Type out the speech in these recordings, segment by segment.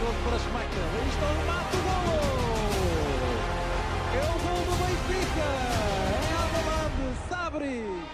perigoso para Schmeichel. Aí está o remate, o gol! É o gol do Benfica! É Alvalade, Sabri!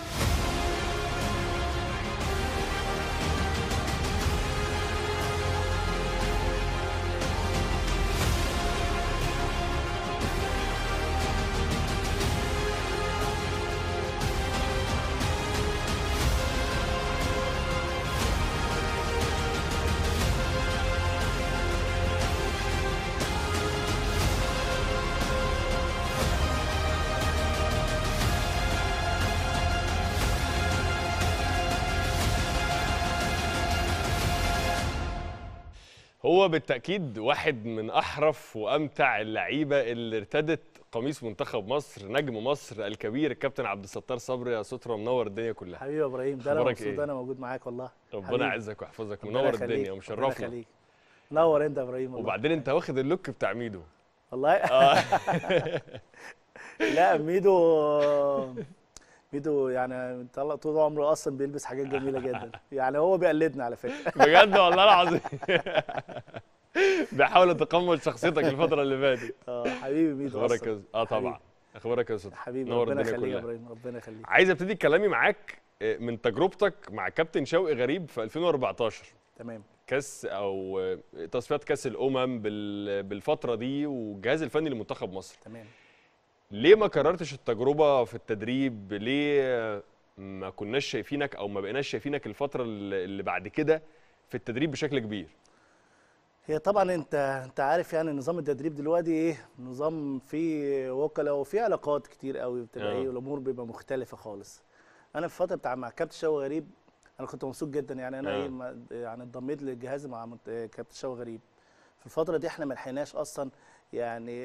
هو بالتاكيد واحد من احرف وامتع اللعيبه اللي ارتدت قميص منتخب مصر نجم مصر الكبير الكابتن عبد الستار صبري يا ستره منور الدنيا كلها حبيبي يا ابراهيم ده انا أخبارك مبسوط إيه؟ انا موجود معاك والله ربنا حبيبي. يعزك ويحفظك ربنا منور يخليك، الدنيا ربنا ومشرفنا يخليك. نور انت يا ابراهيم والله وبعدين انت واخد اللوك بتاع ميدو والله اه لا ميدو ميدو يعني طلع طول عمره اصلا بيلبس حاجات جميله جدا يعني هو بيقلدنا على فكره بجد والله العظيم بحاول اتقمص شخصيتك الفتره اللي فاتت اه حبيبي ميدو اخبارك أصلاً. يا- اه طبعا اخبارك يا ستر حبيبي نور ربنا الدنيا يخليك يا كلها ابراهيم ربنا يخليك عايز ابتدي كلامي معاك آه، من تجربتك مع كابتن شوقي غريب في 2014 تمام كاس او آه، تصفيات كاس الامم بال- بالفتره دي والجهاز الفني لمنتخب مصر تمام ليه ما كررتش التجربه في التدريب ليه آه، ما كناش شايفينك او ما بقيناش شايفينك الفتره اللي اللي بعد كده في التدريب بشكل كبير هي طبعا انت انت عارف يعني نظام التدريب دلوقتي ايه نظام فيه وكلاء وفيه علاقات كتير قوي بتبقى آه. ايه والامور بيبقى مختلفه خالص انا في الفتره بتاع مع كابتن شوقي غريب انا كنت مبسوط جدا يعني انا آه. ايه ما- يعني انضميت للجهاز مع مت- كابتن شوقي غريب في الفتره دي احنا ما لحقناش اصلا يعني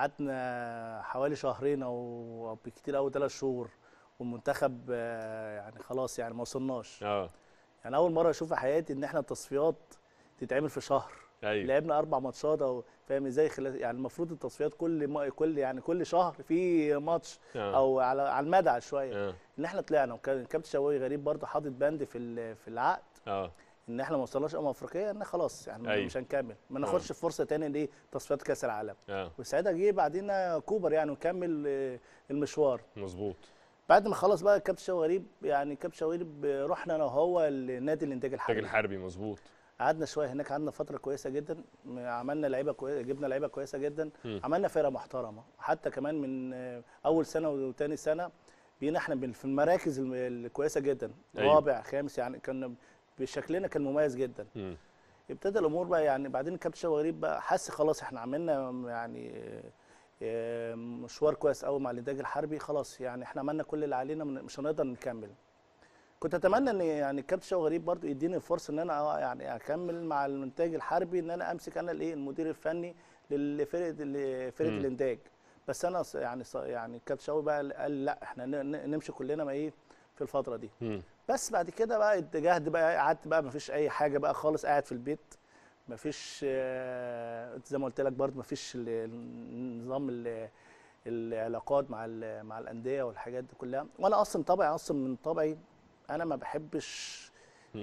قعدنا حوالي شهرين او أو بكتير قوي ثلاث شهور والمنتخب آه، يعني خلاص يعني ما وصلناش اه يعني اول مره اشوف في حياتي ان احنا التصفيات تتعمل في شهر ايوه لعبنا اربع ماتشات او فاهم ازاي خلال يعني المفروض التصفيات كل ما كل يعني كل شهر في ماتش آه. او على على المدى شويه اه ان احنا طلعنا وكان كابتن شوقي غريب برضه حاطط بند في ال- في العقد اه ان احنا ما وصلناش امم افريقيه ان خلاص يعني أيوة. مش هنكمل ما ناخدش فرصه تاني ليه تصفيات كاس العالم اه وساعتها جه بعدين كوبر يعني ونكمل آه، المشوار مظبوط بعد ما خلص بقى كابتن شوقي غريب يعني كابتن شوقي غريب آه، رحنا انا وهو لنادي الانتاج التاج الحربي الحربي مظبوط قعدنا شويه هناك قعدنا فتره كويسه جدا م- عملنا لعيبه كويسه جبنا لعيبه كويسه جدا مم. عملنا فرقه محترمه حتى كمان من آه، اول سنه وتاني سنه بقينا احنا بال- في المراكز الم- الكويسه جدا أيوة. رابع خامس يعني كان بشكلنا كان مميز جدا مم. ابتدى الامور بقى يعني بعدين الكابتن شوقي غريب بقى حس خلاص احنا عملنا يعني آه، آه، مشوار كويس قوي مع الانتاج الحربي خلاص يعني احنا عملنا كل اللي علينا من- مش هنقدر نكمل كنت اتمنى ان يعني الكابتن شوقي غريب برضو يديني الفرصه ان انا آه يعني اكمل مع الانتاج الحربي ان انا امسك انا الايه المدير الفني لفرقه ال- فرقه مم. الانتاج بس انا ص- يعني ص- يعني الكابتن شوقي بقى قال لا احنا ن- ن- نمشي كلنا ما ايه في الفتره دي مم. بس بعد كده بقى اتجهت بقى قعدت بقى مفيش اي حاجه بقى خالص قاعد في البيت مفيش آه، زي ما قلت لك برضه مفيش ال- النظام ال- العلاقات مع ال- مع الانديه والحاجات دي كلها وانا اصلا طبعي اصلا من طبعي انا ما بحبش مم.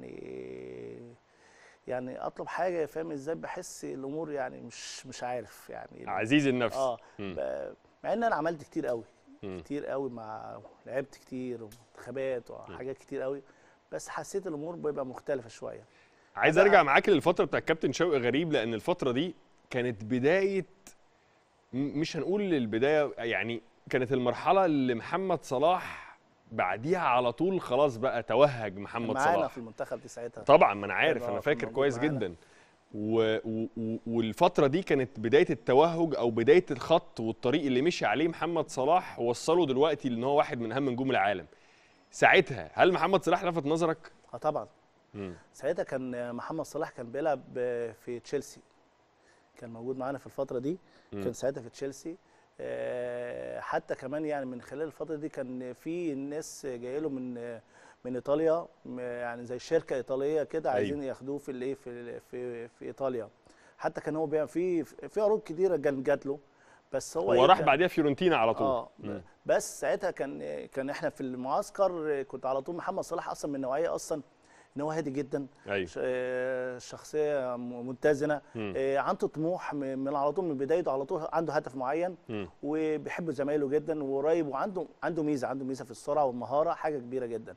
يعني يعني اطلب حاجه فاهم ازاي بحس الامور يعني مش مش عارف يعني عزيز النفس اه مم. ب- مع ان انا عملت كتير قوي مم. كتير قوي مع لعبت كتير ومنتخبات وحاجات كتير قوي بس حسيت الامور بيبقى مختلفه شويه عايز أنا- ارجع معاك للفتره بتاع الكابتن شوقي غريب لان الفتره دي كانت بدايه م- مش هنقول البدايه يعني كانت المرحله اللي محمد صلاح بعديها على طول خلاص بقى توهج محمد معانا صلاح في المنتخب دي ساعتها طبعا ما انا عارف آه، انا كان فاكر موجود كويس معانا. جدا و... و... و- والفتره دي كانت بدايه التوهج او بدايه الخط والطريق اللي مشي عليه محمد صلاح وصله دلوقتي لان هو واحد من اهم نجوم العالم ساعتها هل محمد صلاح لفت نظرك اه طبعا مم. ساعتها كان محمد صلاح كان بيلعب في تشيلسي كان موجود معانا في الفتره دي مم. كان ساعتها في تشيلسي آه، حتى كمان يعني من خلال الفتره دي كان في ناس جايه له من من ايطاليا م- يعني زي شركه ايطاليه كده أيوة. عايزين ياخدوه في الايه في في في ايطاليا حتى كان هو بيعمل في في عروض كتيره كان جات له بس هو هو إيه راح كان- بعديها فيورنتينا على طول اه مم. بس ساعتها كان كان احنا في المعسكر كنت على طول محمد صلاح اصلا من نوعيه اصلا ان هو هادي جدا ايوه ش- آه، شخصيه م- متزنه مم. آه، عنده طموح م- من على طول من بدايته على طول عنده هدف معين مم. وبيحب زمايله جدا وقريب وعنده عنده ميزه عنده ميزه في السرعه والمهاره حاجه كبيره جدا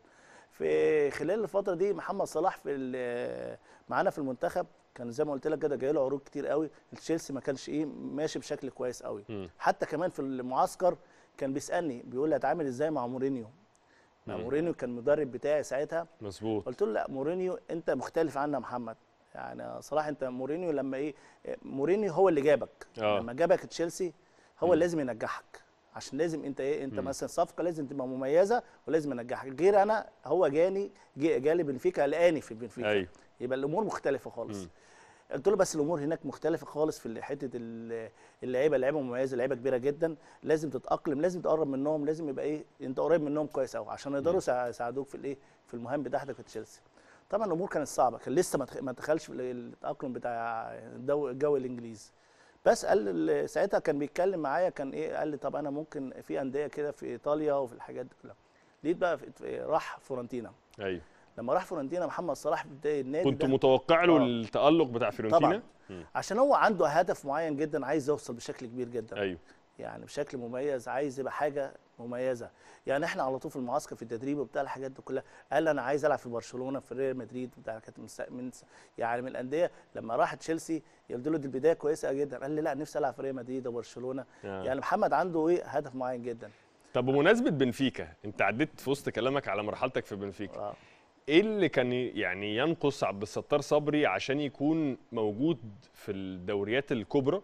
في خلال الفتره دي محمد صلاح في ال- معانا في المنتخب كان زي ما قلت لك كده جاي له عروض كتير قوي تشيلسي ما كانش ايه ماشي بشكل كويس قوي مم. حتى كمان في المعسكر كان بيسالني بيقول لي هتعامل ازاي مع مورينيو مع مم. مورينيو كان المدرب بتاعي ساعتها مظبوط قلت له لا مورينيو انت مختلف عنا يا محمد يعني صراحه انت مورينيو لما ايه مورينيو هو اللي جابك آه. لما جابك تشيلسي هو مم. اللي لازم ينجحك عشان لازم انت ايه انت مم. مثلا صفقه لازم تبقى مميزه ولازم ينجحك غير انا هو جاني جي- جالي بنفيكا لقاني في بنفيكا ايوه يبقى الامور مختلفه خالص مم. قلت له بس الامور هناك مختلفه خالص في حته ال- اللعيبه لعيبه مميزه لعيبه كبيره جدا لازم تتاقلم لازم تقرب منهم لازم يبقى ايه انت قريب منهم كويس قوي عشان يقدروا يسا- يساعدوك في الايه في المهام بتاعتك في تشيلسي طبعا الامور كانت صعبه كان لسه ما دخ- ما دخلش في التاقلم بتاع الجو, الجو الانجليزي بس قال ال- ساعتها كان بيتكلم معايا كان ايه قال لي طب انا ممكن في انديه كده في ايطاليا وفي الحاجات دي كلها لقيت بقى في في- راح فورنتينا ايوه لما راح فورنتينا محمد صلاح في بدايه النادي كنت ده متوقع له آه. التألق بتاع فيورنتينا طبعا مم. عشان هو عنده هدف معين جدا عايز يوصل بشكل كبير جدا ايوه يعني بشكل مميز عايز يبقى حاجه مميزه يعني احنا على طول في المعسكر في التدريب وبتاع الحاجات دي كلها قال انا عايز العب في برشلونه في ريال مدريد بتاع كانت من, س- من س- يعني من الانديه لما راح تشيلسي يقول له دي البدايه كويسه جدا قال لي لا نفسي العب في ريال مدريد وبرشلونه آه. يعني محمد عنده ايه هدف معين جدا طب بمناسبه بنفيكا انت عديت في وسط كلامك على مرحلتك في بنفيكا آه. ايه اللي كان يعني ينقص عبد الستار صبري عشان يكون موجود في الدوريات الكبرى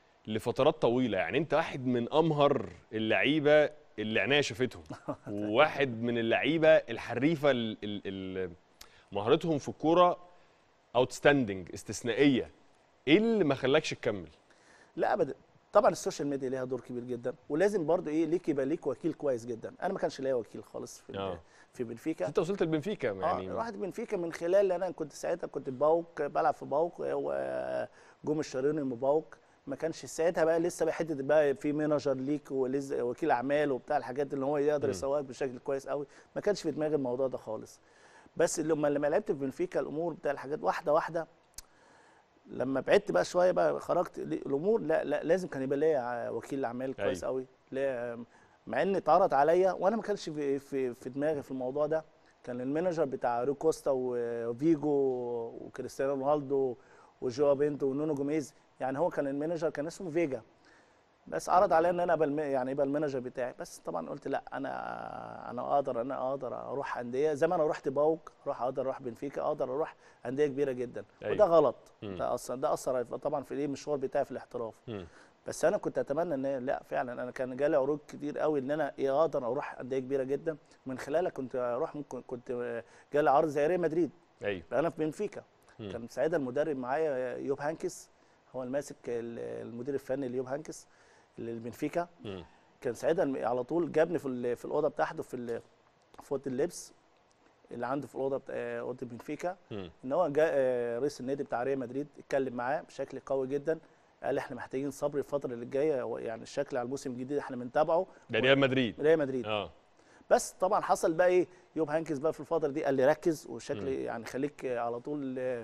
لفترات طويله يعني انت واحد من امهر اللعيبه اللي عينيا شافتهم وواحد من اللعيبه الحريفه ال- ال- ال- مهارتهم في الكوره اوتستاندنج استثنائيه ايه اللي ما خلاكش تكمل لا ابدا طبعا السوشيال ميديا ليها دور كبير جدا ولازم برضو ايه ليك يبقى ليك وكيل كويس جدا انا ما كانش ليا وكيل خالص في آه. في بنفيكا انت وصلت لبنفيكا يعني يعني اه رحت بنفيكا من خلال انا كنت ساعتها كنت باوك بلعب في باوك وجم الشريوني من باوك ما كانش ساعتها بقى لسه بقى حته بقى في مانجر ليك ولز- وكيل اعمال وبتاع الحاجات اللي هو يقدر مم. يسوقك بشكل كويس قوي ما كانش في دماغي الموضوع ده خالص بس لما لما لعبت في بنفيكا الامور بتاع الحاجات واحده واحده لما بعدت بقى شويه بقى خرجت ل- الامور لا, لا لازم كان يبقى ليا وكيل اعمال كويس أيوة. قوي ليا- مع ان اتعرض عليا وانا ما كانش في, في, في دماغي في الموضوع ده كان المانجر بتاع رو كوستا وفيجو وكريستيانو رونالدو وجوا بينتو ونونو جوميز يعني هو كان المانجر كان اسمه فيجا بس عرض عليا ان انا ابقى الم- يعني يبقى المانجر بتاعي بس طبعا قلت لا انا انا اقدر انا اقدر اروح انديه زي ما انا رحت باوك اروح اقدر اروح بنفيكا اقدر اروح انديه كبيره جدا أيوة. وده غلط مم. ده اثر ده اثر طبعا في الايه المشوار بتاعي في الاحتراف مم. بس انا كنت اتمنى ان لا فعلا انا كان جالي عروض كتير قوي ان انا ايه اقدر اروح انديه كبيره جدا من خلالها كنت اروح ممكن كنت جالي عرض زي ريال مدريد ايوه انا في بنفيكا مم. كان ساعتها المدرب معايا يوب هانكس هو الماسك ال- المدير الفني ليوب هانكس للبنفيكا مم. كان ساعتها الم- على طول جابني في ال- في الاوضه بتاعته في ال- في اوضه اللبس اللي عنده في الاوضه بتاع آه، اوضه بنفيكا مم. ان هو جاء آه، رئيس النادي بتاع ريال مدريد اتكلم معاه بشكل قوي جدا قال احنا محتاجين صبر الفتره اللي جايه هو يعني الشكل على الموسم الجديد احنا بنتابعه ده ريال مدريد ريال مدريد اه بس طبعا حصل بقى ايه يوب هانكس بقى في الفتره دي قال لي ركز مم. وشكل يعني خليك على طول آه،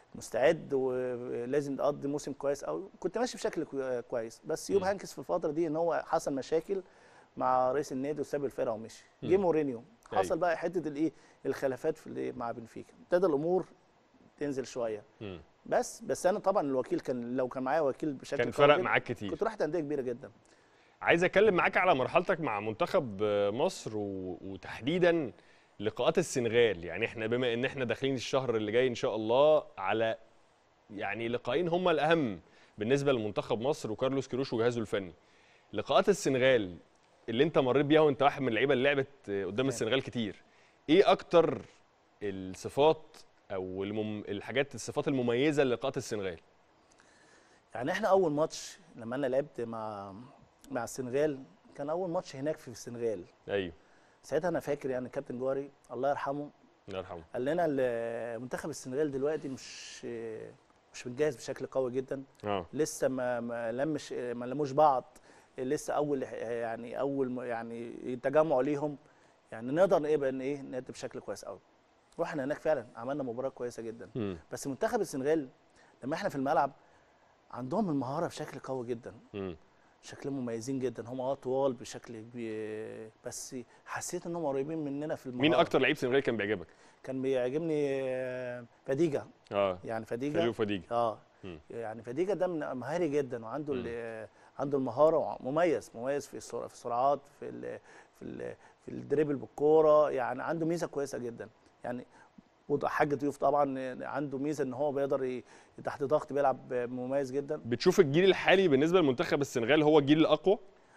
مستعد ولازم تقضي موسم كويس قوي كنت ماشي بشكل كوي- كويس بس يوب مم. هانكس في الفتره دي ان هو حصل مشاكل مع رئيس النادي وساب الفرقه ومشي جه مم. مورينيو أيوة. حصل بقى حته الايه الخلافات في الايه مع بنفيكا ابتدى الامور تنزل شويه مم. بس بس انا طبعا الوكيل كان لو كان معايا وكيل بشكل كان قوي فرق جداً، معاك كتير كنت رحت انديه كبيره جدا عايز اتكلم معاك على مرحلتك مع منتخب آه، مصر و... وتحديدا لقاءات السنغال يعني احنا بما ان احنا داخلين الشهر اللي جاي ان شاء الله على يعني لقاءين هما الاهم بالنسبه لمنتخب مصر وكارلوس كيروش وجهازه الفني لقاءات السنغال اللي انت مريت بيها وانت واحد من اللعيبه اللي لعبت آه، قدام السنغال كتير ايه اكتر الصفات او المم... الحاجات الصفات المميزه للقاءات السنغال يعني احنا اول ماتش لما انا لعبت مع مع السنغال كان اول ماتش هناك في السنغال ايوه ساعتها انا فاكر يعني كابتن جوهري الله يرحمه الله يرحمه قال لنا ال- منتخب السنغال دلوقتي مش مش متجهز بشكل قوي جدا اه لسه ما ما لمش ما لموش بعض لسه اول يعني اول م- يعني تجمع ليهم يعني نقدر ايه بقى ان ايه نقدم بشكل كويس قوي رحنا هناك فعلا عملنا مباراه كويسه جدا مم. بس منتخب السنغال لما احنا في الملعب عندهم المهاره بشكل قوي جدا مم. شكلهم مميزين جدا هم اه طوال بشكل كبير بس حسيت انهم قريبين مننا في المهاره مين اكتر لعيب سنغالي كان بيعجبك كان بيعجبني آه، فديجا اه يعني فريق فديجا فديجي اه مم. يعني فديجا ده من مهاري جدا وعنده مم. ال- عنده المهاره مميز مميز في السرعه في السرعات في ال في ال في الدريبل بالكوره يعني عنده ميزه كويسه جدا يعني وضع حاج ضيوف طبعا عنده ميزه ان هو بيقدر ي- تحت ضغط بيلعب مميز جدا بتشوف الجيل الحالي بالنسبه لمنتخب السنغال هو الجيل الاقوى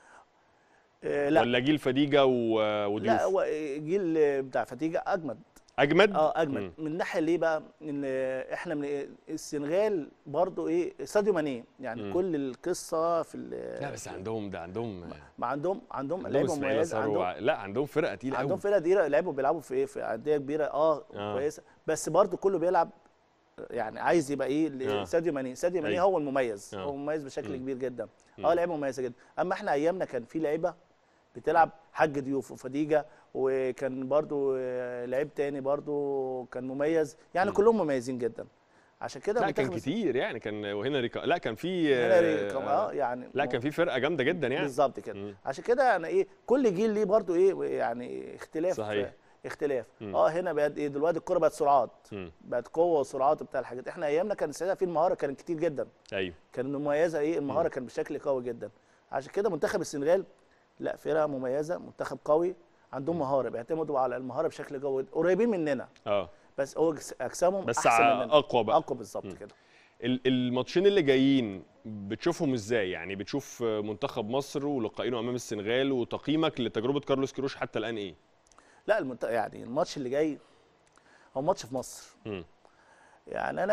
آه، لا ولا جيل فديجه و- وضيوف لا هو الجيل بتاع فتيجة اجمد اجمد اه اجمد مم. من ناحيه ليه بقى ان احنا من السنغال برضو ايه ساديو ماني يعني مم. كل القصه في ال- لا بس عندهم ده عندهم ما عندهم عندهم عندهم لعيبه اسماعيل مميزه أسار عندهم وع- لا عندهم فرقه تقيله عندهم قوي فرقه كبيره لعبوا بيلعبوا في ايه في انديه كبيره اه, آه. كويسه بس برضو كله بيلعب يعني عايز يبقى ايه آه. ل- ساديو ماني ساديو ماني أيوة. هو المميز آه. هو مميز بشكل مم. كبير جدا مم. اه لعيبه مميزه جدا اما احنا ايامنا كان في لعيبه بتلعب حاج ضيوف وفديجه وكان برضو آه، لعيب تاني برضو كان مميز يعني مم. كلهم مميزين جدا عشان كده لا كان منتخب كتير يعني كان وهنا ريكا لا كان في هنري كم- آه، اه يعني لا كان في فرقه جامده جدا يعني بالظبط كده مم. عشان كده انا ايه كل جيل ليه برضو ايه يعني اختلاف صحيح. اختلاف مم. اه هنا بقت ايه دلوقتي الكوره بقت سرعات مم. بقت قوه وسرعات وبتاع الحاجات احنا ايامنا كان ساعتها في المهاره كانت كتير جدا ايوه كان مميزه ايه المهاره كان بشكل قوي جدا عشان كده منتخب السنغال لا فرقه مميزه منتخب قوي عندهم مهاره بيعتمدوا على المهاره بشكل قوي قريبين مننا اه بس هو جس- اجسامهم بس احسن ع- مننا اقوى بقى اقوى بالظبط مم. كده ال- الماتشين اللي جايين بتشوفهم ازاي يعني بتشوف منتخب مصر ولقائينه امام السنغال وتقييمك لتجربه كارلوس كيروش حتى الان ايه لا المنت... يعني الماتش اللي جاي هو ماتش في مصر مم. يعني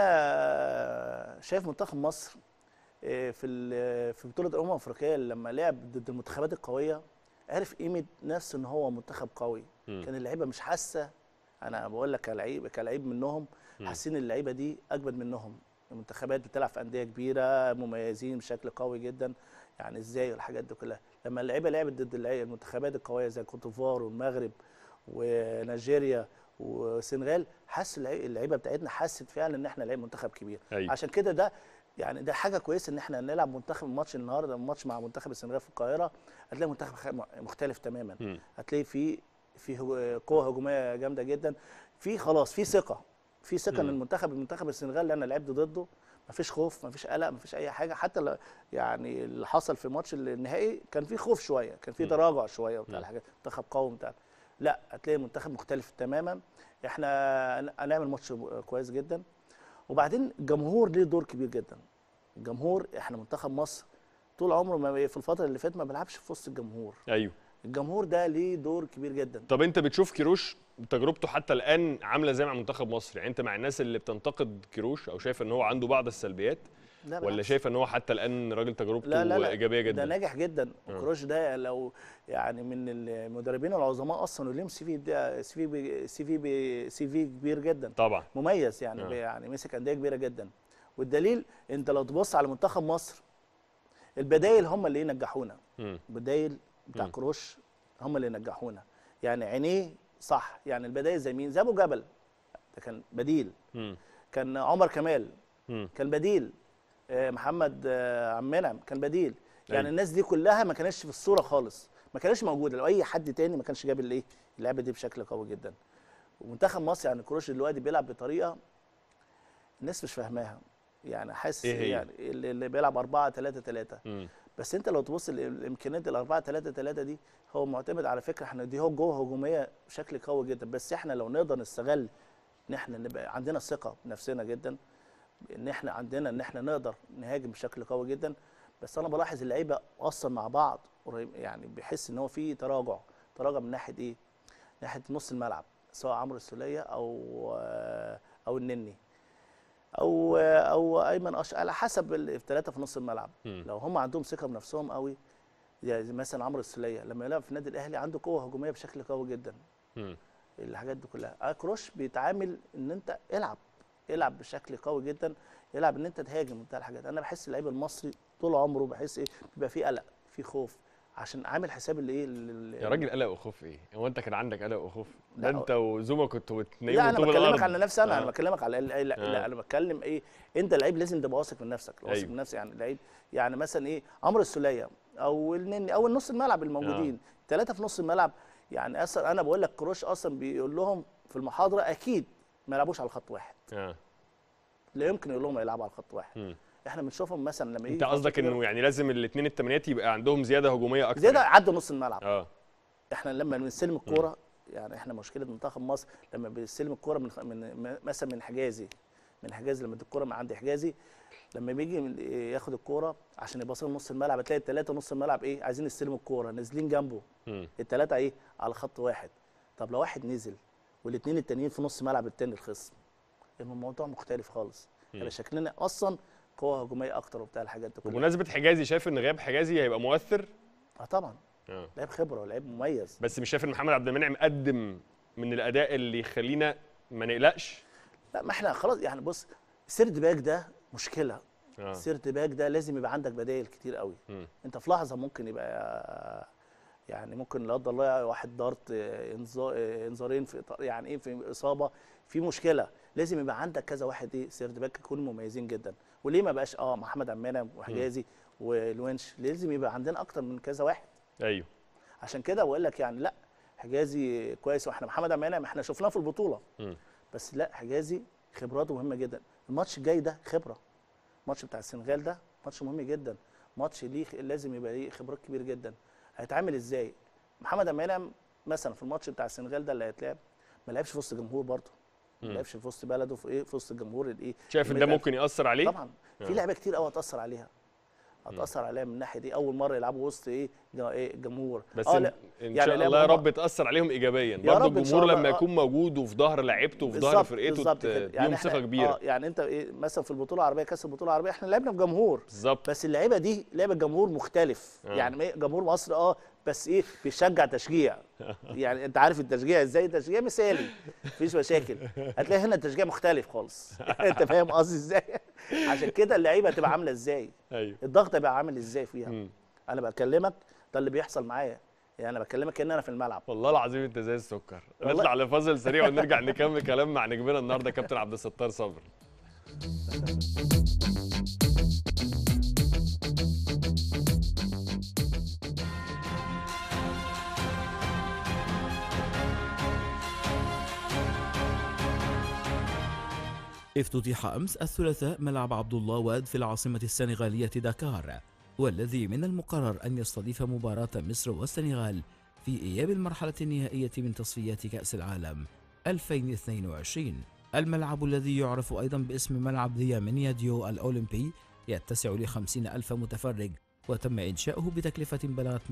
انا شايف منتخب مصر إيه، في ال- في بطوله الامم الافريقيه لما لعب ضد المنتخبات القويه عرف قيمه نفسه ان هو منتخب قوي مم. كان اللعيبه مش حاسه انا بقول لك كلعيب كلعيب منهم مم. حاسين اللعيبه دي اجمد منهم المنتخبات بتلعب في انديه كبيره مميزين بشكل قوي جدا يعني ازاي والحاجات دي كلها لما اللعيبه لعبت ضد اللعيبة- المنتخبات القويه زي كوت ديفوار والمغرب ونيجيريا والسنغال حس اللعي- اللعيبه بتاعتنا حست فعلا ان احنا لعيب منتخب كبير أيوة. عشان كده ده يعني ده حاجه كويسه ان احنا نلعب منتخب ماتش النهارده ماتش مع منتخب السنغال في القاهره هتلاقي منتخب خ- مختلف تماما مم. هتلاقي في في هجو- قوه هجوميه جامده جدا في خلاص في ثقه في ثقه ان مم. المنتخب المنتخب السنغال اللي انا لعبت ضده مفيش خوف مفيش قلق مفيش اي حاجه حتى ل- يعني اللي حصل في ماتش النهائي كان في خوف شويه كان في مم. تراجع شويه وبتاع مم. الحاجات منتخب قوي بتاع لا هتلاقي منتخب مختلف تماما احنا هن- هنعمل ماتش كويس جدا وبعدين الجمهور ليه دور كبير جدا الجمهور احنا منتخب مصر طول عمره ما في الفتره اللي فاتت ما بيلعبش في وسط الجمهور ايوه الجمهور ده ليه دور كبير جدا طب انت بتشوف كيروش تجربته حتى الان عامله زي مع منتخب مصر يعني انت مع الناس اللي بتنتقد كيروش او شايف ان هو عنده بعض السلبيات لا ولا بالعكس. شايف ان هو حتى الان راجل تجربته لا لا لا ايجابيه ده جدا ناجح جدا آه. وكروش ده لو يعني من المدربين العظماء اصلا وليهم سي في ده سي في بي- سي في بي- سي في كبير جدا طبعا مميز يعني آه. بي- يعني مسك انديه كبيره جدا والدليل انت لو تبص على منتخب مصر البدايل هم اللي ينجحونا مم. البدايل بتاع مم. كروش هم اللي ينجحونا يعني عينيه صح يعني البدايل زي مين زي ابو جبل ده كان بديل مم. كان عمر كمال مم. كان بديل آه، محمد آه، عم منعم كان بديل يعني أيوة. الناس دي كلها ما كانتش في الصوره خالص ما كانتش موجوده لو اي حد تاني ما كانش جاب الايه اللعبه دي بشكل قوي جدا ومنتخب مصر يعني كروش دلوقتي بيلعب بطريقه الناس مش فاهماها يعني حاسس إيه هي؟ يعني اللي اللي بيلعب 4 3 3 مم. بس انت لو تبص الامكانيات ال 4 3 3 دي هو معتمد على فكره احنا دي هو جوه هجوميه بشكل قوي جدا بس احنا لو نقدر نستغل ان احنا نبقى عندنا ثقه بنفسنا جدا ان احنا عندنا ان احنا نقدر نهاجم بشكل قوي جدا بس انا بلاحظ اللعيبه اصلا مع بعض قريب يعني بيحس ان هو في تراجع تراجع من ناحيه ايه؟ ناحيه نص الملعب سواء عمرو السوليه او او النني او او ايمن أش... على حسب الثلاثه في نص الملعب مم. لو هم عندهم ثقه بنفسهم قوي زي مثلا عمرو السوليه لما يلعب في النادي الاهلي عنده قوه هجوميه بشكل قوي جدا مم. الحاجات دي كلها آه، كروش بيتعامل ان انت العب العب بشكل قوي جدا العب ان انت تهاجم وبتاع الحاجات انا بحس اللعيب المصري طول عمره بحس ايه بيبقى فيه قلق فيه خوف عشان عامل حساب الايه ال- يا راجل قلق وخوف ايه هو انت كان عندك قلق وخوف ده لا، انت وزوما كنتوا بتنيموا لا انا طوب بكلمك الارض على نفسي انا آه. انا بكلمك على لا, لا, آه. لا انا بتكلم ايه انت لعيب لازم تبقى واثق من نفسك واثق أيوة. من نفسك يعني لعيب يعني مثلا ايه عمرو السوليه او النني او النص الملعب الموجودين ثلاثه في نص الملعب يعني اصلا انا بقول لك كروش اصلا بيقول لهم في المحاضره اكيد ما يلعبوش على خط واحد اه لا يمكن يقول لهم يلعبوا على خط واحد مم. احنا بنشوفهم مثلا لما يجي انت ماتش قصدك كبير، انه يعني لازم الاثنين التمانيات يبقى عندهم زياده هجوميه اكتر زياده يعني. عدوا نص الملعب اه احنا لما بنستلم الكوره يعني احنا مشكله منتخب مصر لما بنستلم الكوره من من م- مثلا من حجازي من حجازي لما الكوره من عند حجازي لما بيجي من- ياخد الكوره عشان يباصي نص الملعب تلاقي الثلاثه نص الملعب ايه عايزين يستلموا الكوره نازلين جنبه مم. الثلاثه ايه على خط واحد طب لو واحد نزل والاثنين التانيين في نص ملعب التاني الخصم يبقى الموضوع مختلف خالص يبقى شكلنا اصلا قوه هجوميه اكتر وبتاع الحاجات دي كلها بمناسبه حجازي شايف ان غياب حجازي هيبقى مؤثر اه طبعا اه لعيب خبره ولعيب مميز بس مش شايف ان محمد عبد المنعم قدم من الاداء اللي يخلينا ما نقلقش لا ما احنا خلاص يعني بص سيرد باك ده مشكله اه سيرت باك ده لازم يبقى عندك بدائل كتير قوي مم. انت في لحظه ممكن يبقى يعني ممكن لا قدر الله واحد دارت اه، انذار- اه، انذارين في إط- يعني ايه في اصابه في مشكله لازم يبقى عندك كذا واحد ايه سيرت باك يكونوا مميزين جدا وليه ما بقاش اه محمد عبد المنعم وحجازي والونش لازم يبقى عندنا اكتر من كذا واحد ايوه عشان كده بقول لك يعني لا حجازي كويس واحنا محمد عبد المنعم احنا شفناه في البطوله مم. بس لا حجازي خبراته مهمه جدا الماتش الجاي ده خبره الماتش بتاع السنغال ده ماتش مهم جدا ماتش ليه لازم يبقى ليه خبرات كبير جدا هيتعامل ازاي محمد عبد المنعم مثلا في الماتش بتاع السنغال ده اللي هيتلعب ما لعبش في وسط جمهور برضه ما مم. لعبش في وسط بلده في ايه في وسط الجمهور الايه شايف ان ده ممكن ياثر عليه طبعا آه. في لعيبه كتير قوي هتاثر عليها هتاثر عليها من الناحيه دي اول مره يلعبوا وسط ايه جا- ايه جمهور بس اه إن, لا ان يعني شاء لعبوا الله يا هما- رب تاثر عليهم ايجابيا برضه رب إن شاء الجمهور الله. لما آه. يكون موجود وفي ظهر لعيبته وفي ظهر بالظبط- فرقته بالظبط ت- كده. تديهم إحنا- ثقه كبيره اه يعني انت ايه مثلا في البطوله العربيه كاس البطوله العربيه احنا لعبنا بجمهور بالظبط بس اللعيبه دي لعبه جمهور مختلف آه. يعني إيه جمهور مصر اه بس ايه بيشجع تشجيع يعني انت عارف التشجيع ازاي تشجيع مثالي مفيش مشاكل هتلاقي هنا التشجيع مختلف خالص انت فاهم قصدي ازاي عشان كده اللعيبه هتبقى عامله ازاي ايوه الضغط هيبقى عامل ازاي فيها مم. انا بكلمك ده اللي بيحصل معايا يعني انا بكلمك كان انا في الملعب والله العظيم انت زي السكر والله. نطلع لفاصل سريع ونرجع نكمل كلام مع نجمنا النهارده كابتن عبد الستار صبري افتتح أمس الثلاثاء ملعب عبد الله واد في العاصمة السنغالية داكار والذي من المقرر أن يستضيف مباراة مصر والسنغال في إياب المرحلة النهائية من تصفيات كأس العالم 2022 الملعب الذي يعرف أيضا باسم ملعب ديامينيا ديو الأولمبي يتسع لخمسين ألف متفرج وتم إنشاؤه بتكلفة بلغت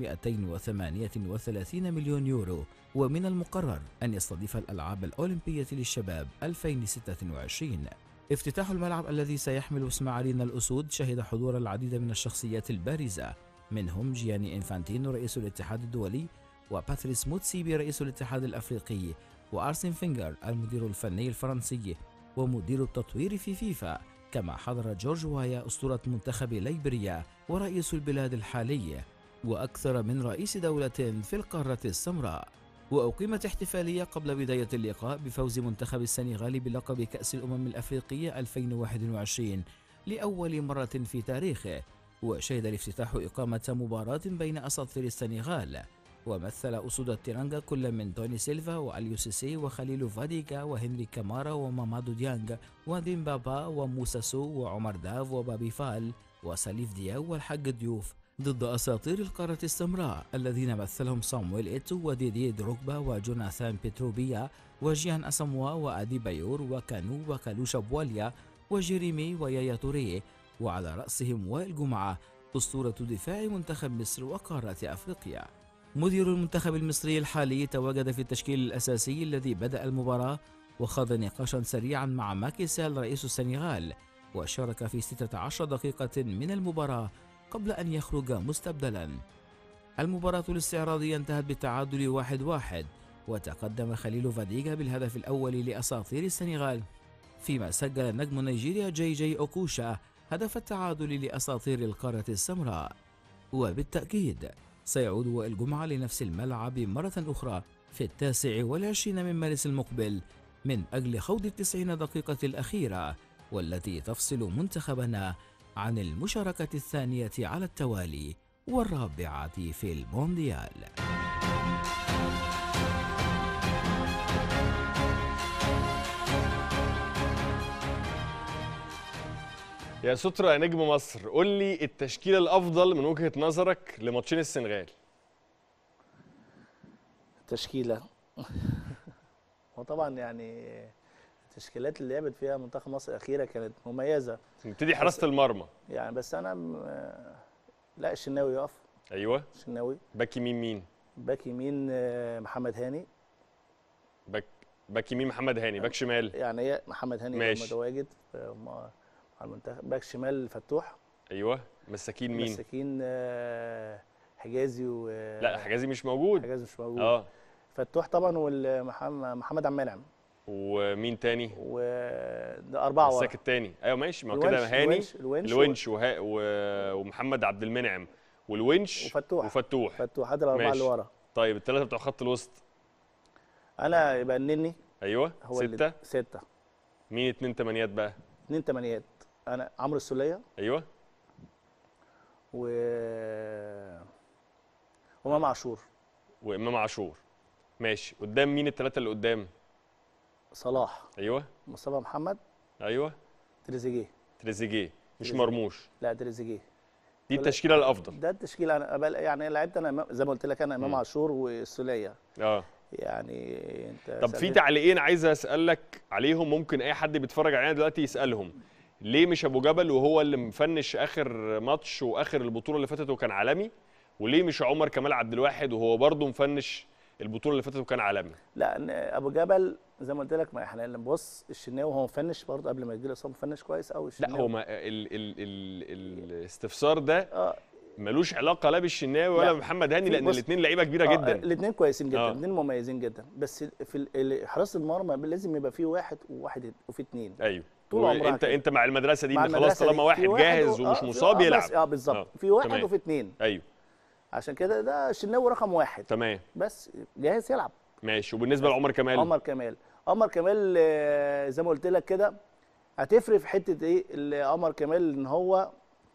238 مليون يورو ومن المقرر أن يستضيف الألعاب الأولمبية للشباب 2026 افتتاح الملعب الذي سيحمل اسم عرين الأسود شهد حضور العديد من الشخصيات البارزة منهم جياني إنفانتينو رئيس الاتحاد الدولي وباتريس موتسيبي رئيس الاتحاد الأفريقي وأرسن فينجر المدير الفني الفرنسي ومدير التطوير في فيفا كما حضر جورج وايا أسطورة منتخب ليبريا ورئيس البلاد الحالي وأكثر من رئيس دولة في القارة السمراء وأقيمت احتفالية قبل بداية اللقاء بفوز منتخب السنغال بلقب كأس الأمم الأفريقية 2021 لأول مرة في تاريخه وشهد الافتتاح إقامة مباراة بين أساطير السنغال ومثل أسود التيرانجا كل من توني سيلفا وأليو سيسي وخليل فاديكا وهنري كامارا ومامادو ديانج وديمبابا وموساسو وعمر داف وبابي فال وسليف دياو والحاج ديوف ضد أساطير القارة السمراء الذين مثلهم صامويل إيتو وديدي دروكبا وجوناثان بيتروبيا وجيان أساموا وأدي بايور وكانو وكالوشا بواليا وجيريمي ويايا توريه وعلى رأسهم وائل جمعة أسطورة دفاع منتخب مصر وقارة أفريقيا مدير المنتخب المصري الحالي تواجد في التشكيل الأساسي الذي بدأ المباراة وخاض نقاشا سريعا مع ماكي سال رئيس السنغال وشارك في 16 دقيقة من المباراة قبل أن يخرج مستبدلا المباراة الاستعراضية انتهت بالتعادل واحد واحد وتقدم خليل فاديغا بالهدف الأول لأساطير السنغال فيما سجل نجم نيجيريا جي جي أوكوشا هدف التعادل لأساطير القارة السمراء وبالتأكيد سيعود وائل جمعة لنفس الملعب مرة أخرى في التاسع والعشرين من مارس المقبل من أجل خوض التسعين دقيقة الأخيرة والتي تفصل منتخبنا عن المشاركة الثانية على التوالي والرابعة في المونديال يا سترة يا نجم مصر قول لي التشكيله الافضل من وجهه نظرك لماتشين السنغال تشكيله وطبعا يعني التشكيلات اللي لعبت فيها منتخب مصر الاخيره كانت مميزه نبتدي حراسه المرمى يعني بس انا م... لا الشناوي يقف ايوه الشناوي باك يمين مين باك يمين آه، محمد هاني باك باك يمين محمد هاني باك شمال يعني هي محمد هاني ماشي. لما متواجد في- مع مع المنتخب باك شمال فتوح ايوه مساكين مين مساكين آه، حجازي و لا حجازي مش موجود حجازي مش موجود اه فتوح طبعا والمحمد محمد عبد المنعم ومين تاني وده اربعه ورا الساك التاني ايوه ماشي ما هو كده الونش- هاني الونش الونش, الونش وها و... ومحمد عبد المنعم والونش وفتوح. وفتوح فتوح هذا الاربعه ماشي. اللي ورا طيب الثلاثه بتوع خط الوسط انا يبقى النني ايوه هو سته اللي سته مين اتنين تمانيات بقى اثنين تمانيات انا عمرو السوليه ايوه و وامام عاشور وامام عاشور ماشي قدام مين الثلاثه اللي قدام صلاح ايوه مصطفى محمد ايوه تريزيجيه تريزيجيه مش تريزيجيه. مرموش لا تريزيجيه دي التشكيله الافضل ده التشكيل انا أبل- يعني لعبت انا إمام- زي ما قلت لك انا امام مم. عاشور والسوليه اه يعني انت طب في سألتني- تعليقين عايز اسالك عليهم ممكن اي حد بيتفرج علينا دلوقتي يسالهم ليه مش ابو جبل وهو اللي مفنش اخر ماتش واخر البطوله اللي فاتت وكان عالمي وليه مش عمر كمال عبد الواحد وهو برضه مفنش البطوله اللي فاتت وكان عالمي لا إن ابو جبل زي ما قلت لك ما احنا بص الشناوي هو مفنش برضه قبل ما يجي له اصابه مفنش كويس قوي لا هو ما ال ال ال الاستفسار ده اه ملوش علاقه لا بالشناوي ولا لا. بمحمد هاني في- لان بص- الاثنين لعيبه كبيره جدا الاثنين كويسين جدا آه. الاثنين مميزين جدا بس في ال- ال- حراسه المرمى لازم يبقى فيه واحد وواحد وفي اثنين ايوه طول عمرها انت كده. انت مع المدرسه دي مع ان خلاص المدرسة دي طالما واحد في جاهز و- ومش آه، مصاب آه، يلعب بس اه بالظبط آه، في واحد تمام. وفي اثنين ايوه عشان كده ده الشناوي رقم واحد تمام بس جاهز يلعب ماشي وبالنسبه لعمر كمال عمر كمال عمر كمال آه، زي ما قلت لك كده هتفرق في حته ايه اللي عمر كمال ان هو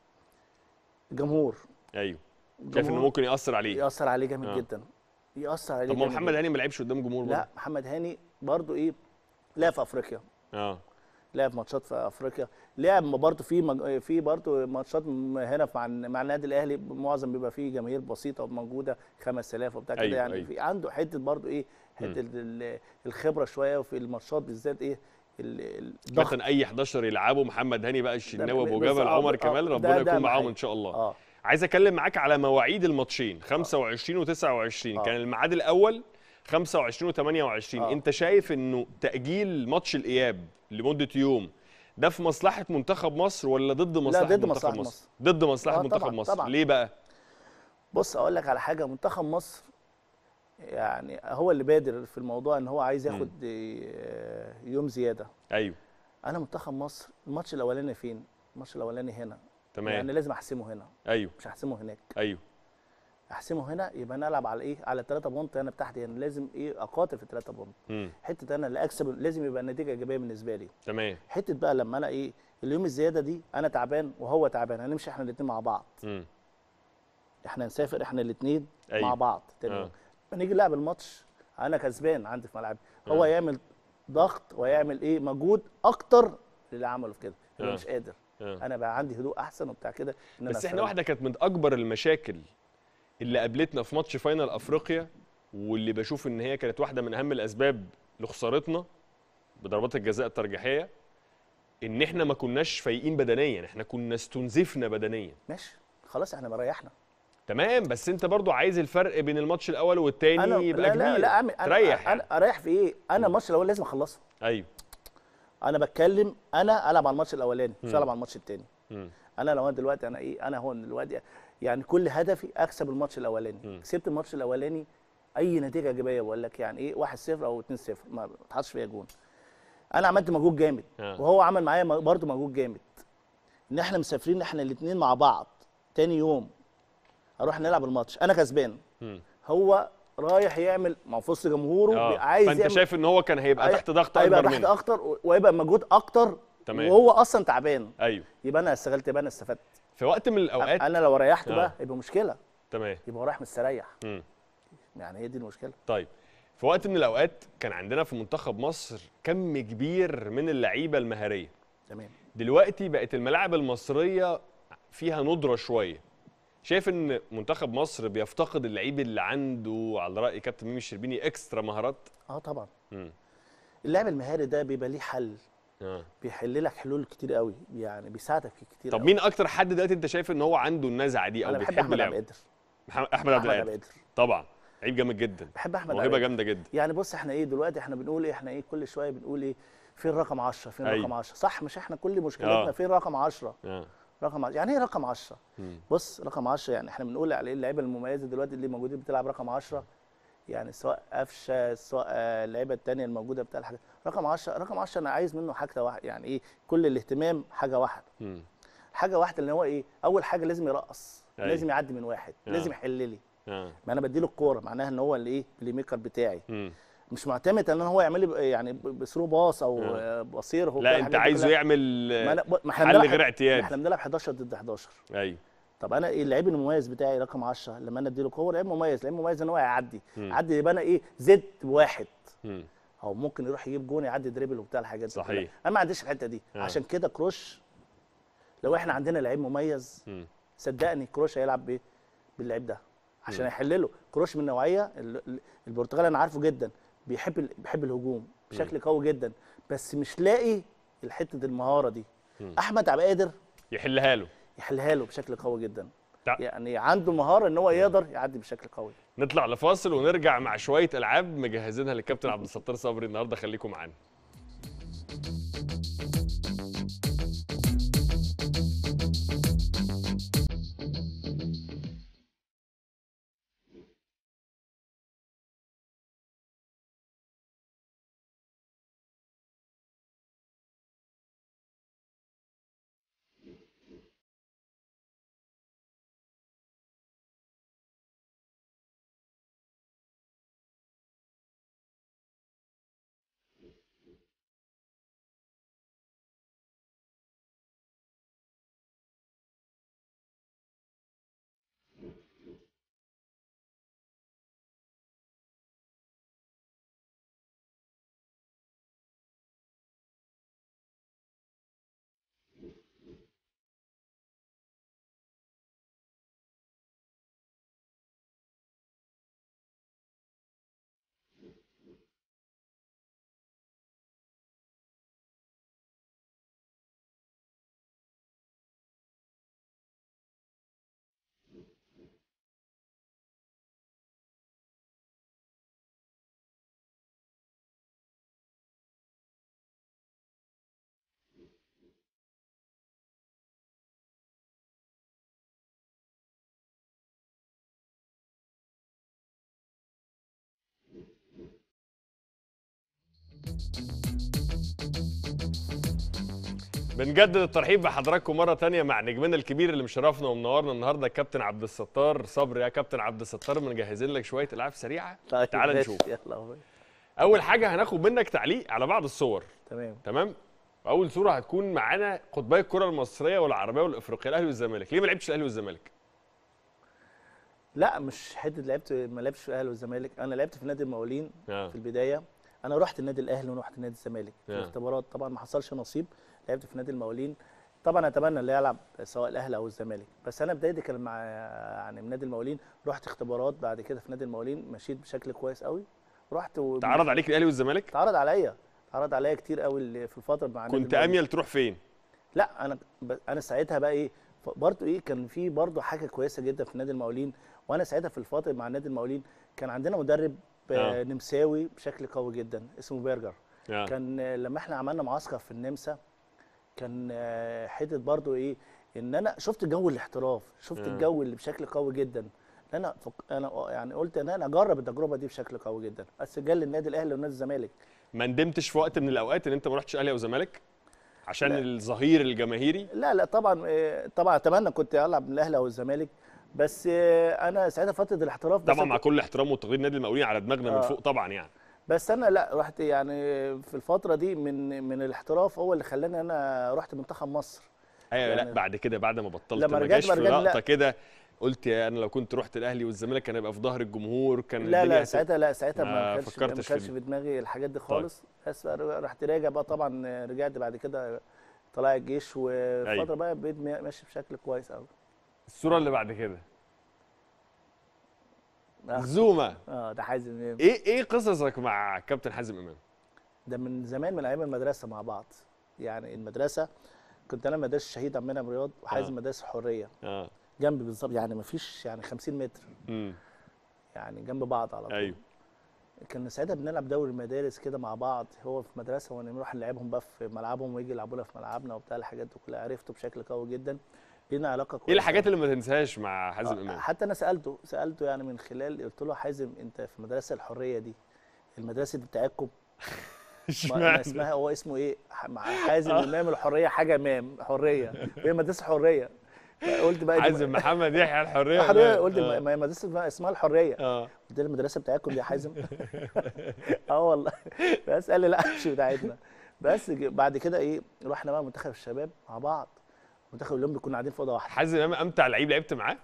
جمهور ايوه شايف انه جمهور ممكن ياثر عليه ياثر عليه جامد آه. جدا ياثر عليه طب ما جامد محمد جداً. هاني ما لعبش قدام جمهور لا محمد هاني برضو ايه لعب في افريقيا برضه. اه لعب ماتشات في افريقيا لعب برضه في مج... في برضه ماتشات م- هنا مع مع النادي الاهلي معظم بيبقى فيه جماهير بسيطه موجوده 5000 وبتاع كده أيوة، يعني أيوة. في عنده حته برضه ايه حته ال- الخبره شويه وفي الماتشات بالذات ايه ال- ال- الضغط مثلا اي 11 يلعبوا محمد هاني بقى الشناوي ابو بس- جبل آه، عمر آه، كمال ده- ربنا ده يكون معاهم معايا. ان شاء الله اه عايز اتكلم معاك على مواعيد الماتشين 25 و29 آه. كان الميعاد الاول 25 و28 آه. انت شايف انه تاجيل ماتش الاياب لمده يوم ده في مصلحه منتخب مصر ولا ضد مصلحه ضد منتخب مصلحة مصر مصر. ضد مصلحه آه، منتخب طبعاً، مصر طبعاً. ليه بقى بص اقول لك على حاجه منتخب مصر يعني هو اللي بادر في الموضوع ان هو عايز ياخد آه، يوم زياده ايوه انا منتخب مصر الماتش الاولاني فين الماتش الاولاني هنا تمام يعني لازم احسمه هنا ايوه مش هحسمه هناك ايوه احسمه هنا يبقى انا العب على ايه على 3 بونت انا بتاعتي هنا لازم ايه اقاتل في 3 بونت امم حته انا اللي اكسب لازم يبقى النتيجه ايجابيه بالنسبه لي تمام حته بقى لما انا ايه اليوم الزياده دي انا تعبان وهو تعبان هنمشي احنا الاثنين مع بعض امم احنا نسافر احنا الاثنين أيوة. مع بعض تاني آه. يوم نيجي نلعب الماتش انا كسبان عندي في ملعبي هو آه. يعمل ضغط ويعمل ايه مجهود اكتر اللي عمله في كده هو آه. مش قادر آه. انا بقى عندي هدوء احسن وبتاع كده ان أنا بس احنا أستغل. واحده كانت من اكبر المشاكل اللي قابلتنا في ماتش فاينل افريقيا واللي بشوف ان هي كانت واحده من اهم الاسباب لخسارتنا بضربات الجزاء الترجيحيه ان احنا ما كناش فايقين بدنيا احنا كنا استنزفنا بدنيا ماشي خلاص احنا مريحنا تمام بس انت برضو عايز الفرق بين الماتش الاول والتاني انا يبقى لا كبير لا لا أعمل انا تريح انا اريح في ايه انا الماتش الاول لازم اخلصه ايوه انا بتكلم انا العب على الماتش الاولاني مش مم. العب على الماتش الثاني مم. انا لو انا دلوقتي انا ايه انا هو دلوقتي يعني كل هدفي اكسب الماتش الاولاني مم. كسبت الماتش الاولاني اي نتيجه ايجابيه بقول لك يعني ايه 1-0 او 2-0 ما اتحطش فيها جون انا عملت مجهود جامد آه. وهو عمل معايا م- برضه مجهود جامد ان احنا مسافرين احنا الاثنين مع بعض تاني يوم اروح نلعب الماتش انا كسبان مم. هو رايح يعمل ما هو في وسط جمهوره اه عايز فانت يعمل شايف ان هو كان هيبقى هي- تحت ضغط هيبقى اكبر تحت منه اكتر وهيبقى مجهود اكتر تمام. وهو اصلا تعبان ايوه يبقى انا استغلت يبقى انا استفدت في وقت من الاوقات انا لو ريحت آه. بقى يبقى مشكله تمام يبقى هو رايح مستريح مم. يعني هي دي المشكله طيب في وقت من الاوقات كان عندنا في منتخب مصر كم كبير من اللعيبه المهاريه تمام دلوقتي بقت الملاعب المصريه فيها ندره شويه شايف ان منتخب مصر بيفتقد اللعيب اللي عنده على راي كابتن ميمي الشربيني اكسترا مهارات اه طبعا مم. اللاعب المهاري ده بيبقى ليه حل آه. بيحل لك حلول كتير قوي يعني بيساعدك في كتير طب قوي. مين اكتر حد دلوقتي انت شايف ان هو عنده النزعه دي او انا بحب بيحب احمد عبد لعبه القادر محمد- احمد عبد احمد عبد القادر القادر طبعا لعيب جامد جدا بحب احمد عبد موهبه القادر جامده جدا يعني بص احنا ايه دلوقتي احنا بنقول ايه احنا ايه كل شويه بنقول ايه فين رقم 10 فين أيوة. رقم 10 صح مش احنا كل مشكلتنا آه. فين رقم 10 آه. رقم 10 يعني ايه رقم 10 مم. بص رقم 10 يعني احنا بنقول على ايه اللعيبه المميزه دلوقتي اللي موجودين بتلعب رقم 10 يعني سواء قفشه سواء آه، اللعيبه الثانيه الموجوده بتاع الحاجات رقم 10 رقم 10 انا عايز منه حاجه واحده يعني ايه كل الاهتمام حاجه واحده مم. حاجه واحده اللي هو ايه اول حاجه لازم يرقص أيوة. لازم يعدي من واحد آه. لازم يحل لي آه. ما انا بديله الكوره معناها ان هو اللي ايه البلاي ميكر بتاعي مم. مش معتمد ان هو يعمل لي يعني ب- بثرو باص او آه. آه. بصير هو لا بتاع انت الحاجات دي عايزه كلها. يعمل ما, أنا- ما احنا حل بنلعب- غير اعتيادي احنا بنلعب 11 ضد 11 ايوه طب انا ايه اللعيب المميز بتاعي رقم 10 لما انا اديله هو لعيب مميز لعيب مميز ان هو يعدي مم. يعدي يبقى انا ايه زد واحد مم. او ممكن يروح يجيب جون يعدي دريبل وبتاع الحاجات دي صحيح. كلها. انا ما عنديش الحته دي آه. عشان كده كروش لو احنا عندنا لعيب مميز مم. صدقني كروش هيلعب بايه باللعيب ده عشان مم. يحلله كروش من النوعيه ال- ال- البرتغال انا عارفه جدا بيحب ال- بيحب الهجوم بشكل قوي جدا بس مش لاقي حته المهاره دي مم. احمد عبد القادر يحلها له يحلها له بشكل قوي جدا تع- يعني عنده مهاره ان هو يقدر يعدي بشكل قوي نطلع لفاصل ونرجع مع شويه العاب مجهزينها للكابتن عبد الستار صبري النهارده خليكم معانا بنجدد الترحيب بحضراتكم مره تانية مع نجمنا الكبير اللي مشرفنا ومنورنا النهارده الكابتن عبد الستار صبري يا كابتن عبد الستار مجهزين لك شويه العاب سريعه طيب تعال ماشي، نشوف يلا هو. اول حاجه هناخد منك تعليق على بعض الصور تمام تمام اول صوره هتكون معانا قطبي الكره المصريه والعربيه والافريقيه الاهلي والزمالك ليه ما لعبتش الاهلي والزمالك لا مش حته لعبت ما لعبتش في الاهلي والزمالك انا لعبت في نادي المقاولين اه في البدايه انا رحت النادي الاهلي ورحت نادي الزمالك في آه. الاختبارات طبعا ما حصلش نصيب لعبت في نادي المقاولين طبعا اتمنى ان يلعب سواء الاهلي او الزمالك بس انا بدايتي كان مع يعني من نادي المقاولين رحت اختبارات بعد كده في نادي المقاولين مشيت بشكل كويس قوي رحت و... تعرض عليك الاهلي والزمالك اتعرض عليا اتعرض عليا كتير قوي اللي في الفتره مع نادي كنت المقاولين. اميل تروح فين لا انا ب... انا ساعتها بقى ايه ف- برضو ايه كان في برضو حاجه كويسه جدا في نادي المقاولين وانا ساعتها في الفتره مع نادي المقاولين كان عندنا مدرب آه. آه. نمساوي بشكل قوي جدا اسمه بيرجر آه. كان آه، لما احنا عملنا معسكر في النمسا كان آه، حته برضو ايه ان انا شفت جو الاحتراف شفت آه. الجو اللي بشكل قوي جدا إن انا فك... انا يعني قلت ان انا اجرب التجربه دي بشكل قوي جدا بس جال النادي الاهلي ونادي الزمالك ما ندمتش في وقت من الاوقات ان انت ما رحتش اهلي او زمالك عشان لا. الظهير الجماهيري لا لا طبعا آه، طبعا اتمنى كنت العب من الاهلي او الزمالك بس آه، انا ساعتها فتره الاحتراف بس طبعا مع كل احترام وتقدير نادي المقاولين على دماغنا من آه. فوق طبعا يعني بس انا لا رحت يعني في الفتره دي من من الاحتراف هو اللي خلاني انا رحت منتخب مصر ايوه لا يعني بعد كده بعد ما بطلت لما ما رجعت جاش بقى في رجعت لا. لقطه كده قلت يا انا لو كنت رحت الاهلي والزمالك كان هيبقى في ظهر الجمهور كان لا الدنيا لا هت- ساعتها لا ساعتها ما ما كانش ما فكرتش في كانش دي. في دماغي الحاجات دي خالص بس بقى رحت راجع بقى طبعا رجعت بعد كده طلع الجيش وفتره بقى بقيت ماشي بشكل كويس قوي الصوره اللي بعد كده اه زوما آه، ده حازم امام ايه ايه قصصك مع كابتن حازم امام ده من زمان من ايام المدرسه مع بعض يعني المدرسه كنت انا مدرسه الشهيد عم منعم رياض وحازم آه. مدرسه الحريه اه جنبي بالظبط يعني ما فيش يعني 50 متر امم يعني جنب بعض على طول ايوه كنا ساعتها بنلعب دوري المدارس كده مع بعض هو في مدرسه وانا نروح نلعبهم بقى في ملعبهم ويجي يلعبوا لنا في ملعبنا وبتاع الحاجات دي كلها عرفته بشكل قوي جدا لينا علاقه كويسه ايه الحاجات اللي ما تنساهاش مع حازم آه، امام حتى انا سالته سالته يعني من خلال قلت له حازم انت في مدرسه الحريه دي المدرسه دي بتاعتكم ما- ما اشمعنى اسمها هو اسمه ايه ح- مع حازم امام الحريه حاجه امام حريه وهي مدرسه حريه قلت بقى دي- حازم محمد يحيى الحريه الحريه ولا- قلت آه. ما هي مدرسه اسمها- اسمها الحريه اه قلت له المدرسه بتاعتكم دي يا حازم اه والله بس قال لي لا مش بتاعتنا بس ج- بعد كده ايه رحنا بقى منتخب الشباب مع بعض منتخب الاولمبي كنا قاعدين في اوضه واحده حازم امام امتع لعيب لعبت معاه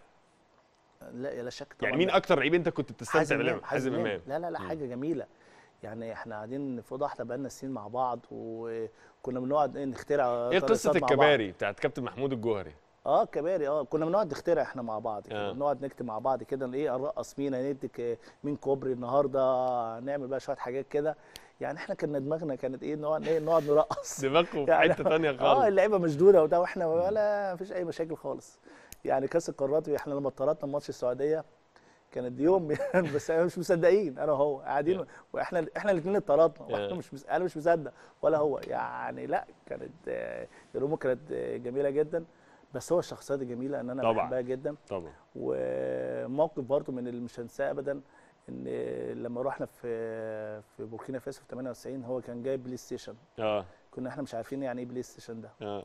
لا لا شك طبعا يعني مين لا. اكتر لعيب انت كنت بتستمتع حازم بلعبه امام حازم امام لا لا لا مم. حاجه جميله يعني احنا قاعدين في اوضه واحده بقالنا سنين مع بعض وكنا بنقعد إيه نخترع ايه ترقصات قصه مع بعض. الكباري بتاعت كابتن محمود الجوهري اه كباري اه كنا بنقعد نخترع احنا مع بعض كده آه. بنقعد نكتب مع بعض كده ايه نرقص مين هندك آه، مين كوبري النهارده نعمل بقى شويه حاجات كده يعني احنا كنا دماغنا كانت ايه نقعد ايه نقعد نرقص دماغكم في يعني- حته ثانيه اه خالص اللعيبه مشدوده وبتاع واحنا ولا مفيش اي مشاكل خالص يعني كاس القارات احنا لما اتطردنا من ماتش السعوديه كانت يوم بس مش مصدقين انا وهو قاعدين واحنا احنا الاثنين اتطردنا واحنا آه. مش مس... انا مش مصدق ولا هو يعني لا كانت آه، الامور كانت آه، جميله جدا بس هو الشخصيه دي جميله ان انا طبعاً. بحبها جدا طبعا وموقف برضو من اللي مش هنساه ابدا ان لما رحنا في في بوركينا فاسو في 98 هو كان جايب بلاي ستيشن اه كنا احنا مش عارفين يعني ايه بلاي ستيشن ده اه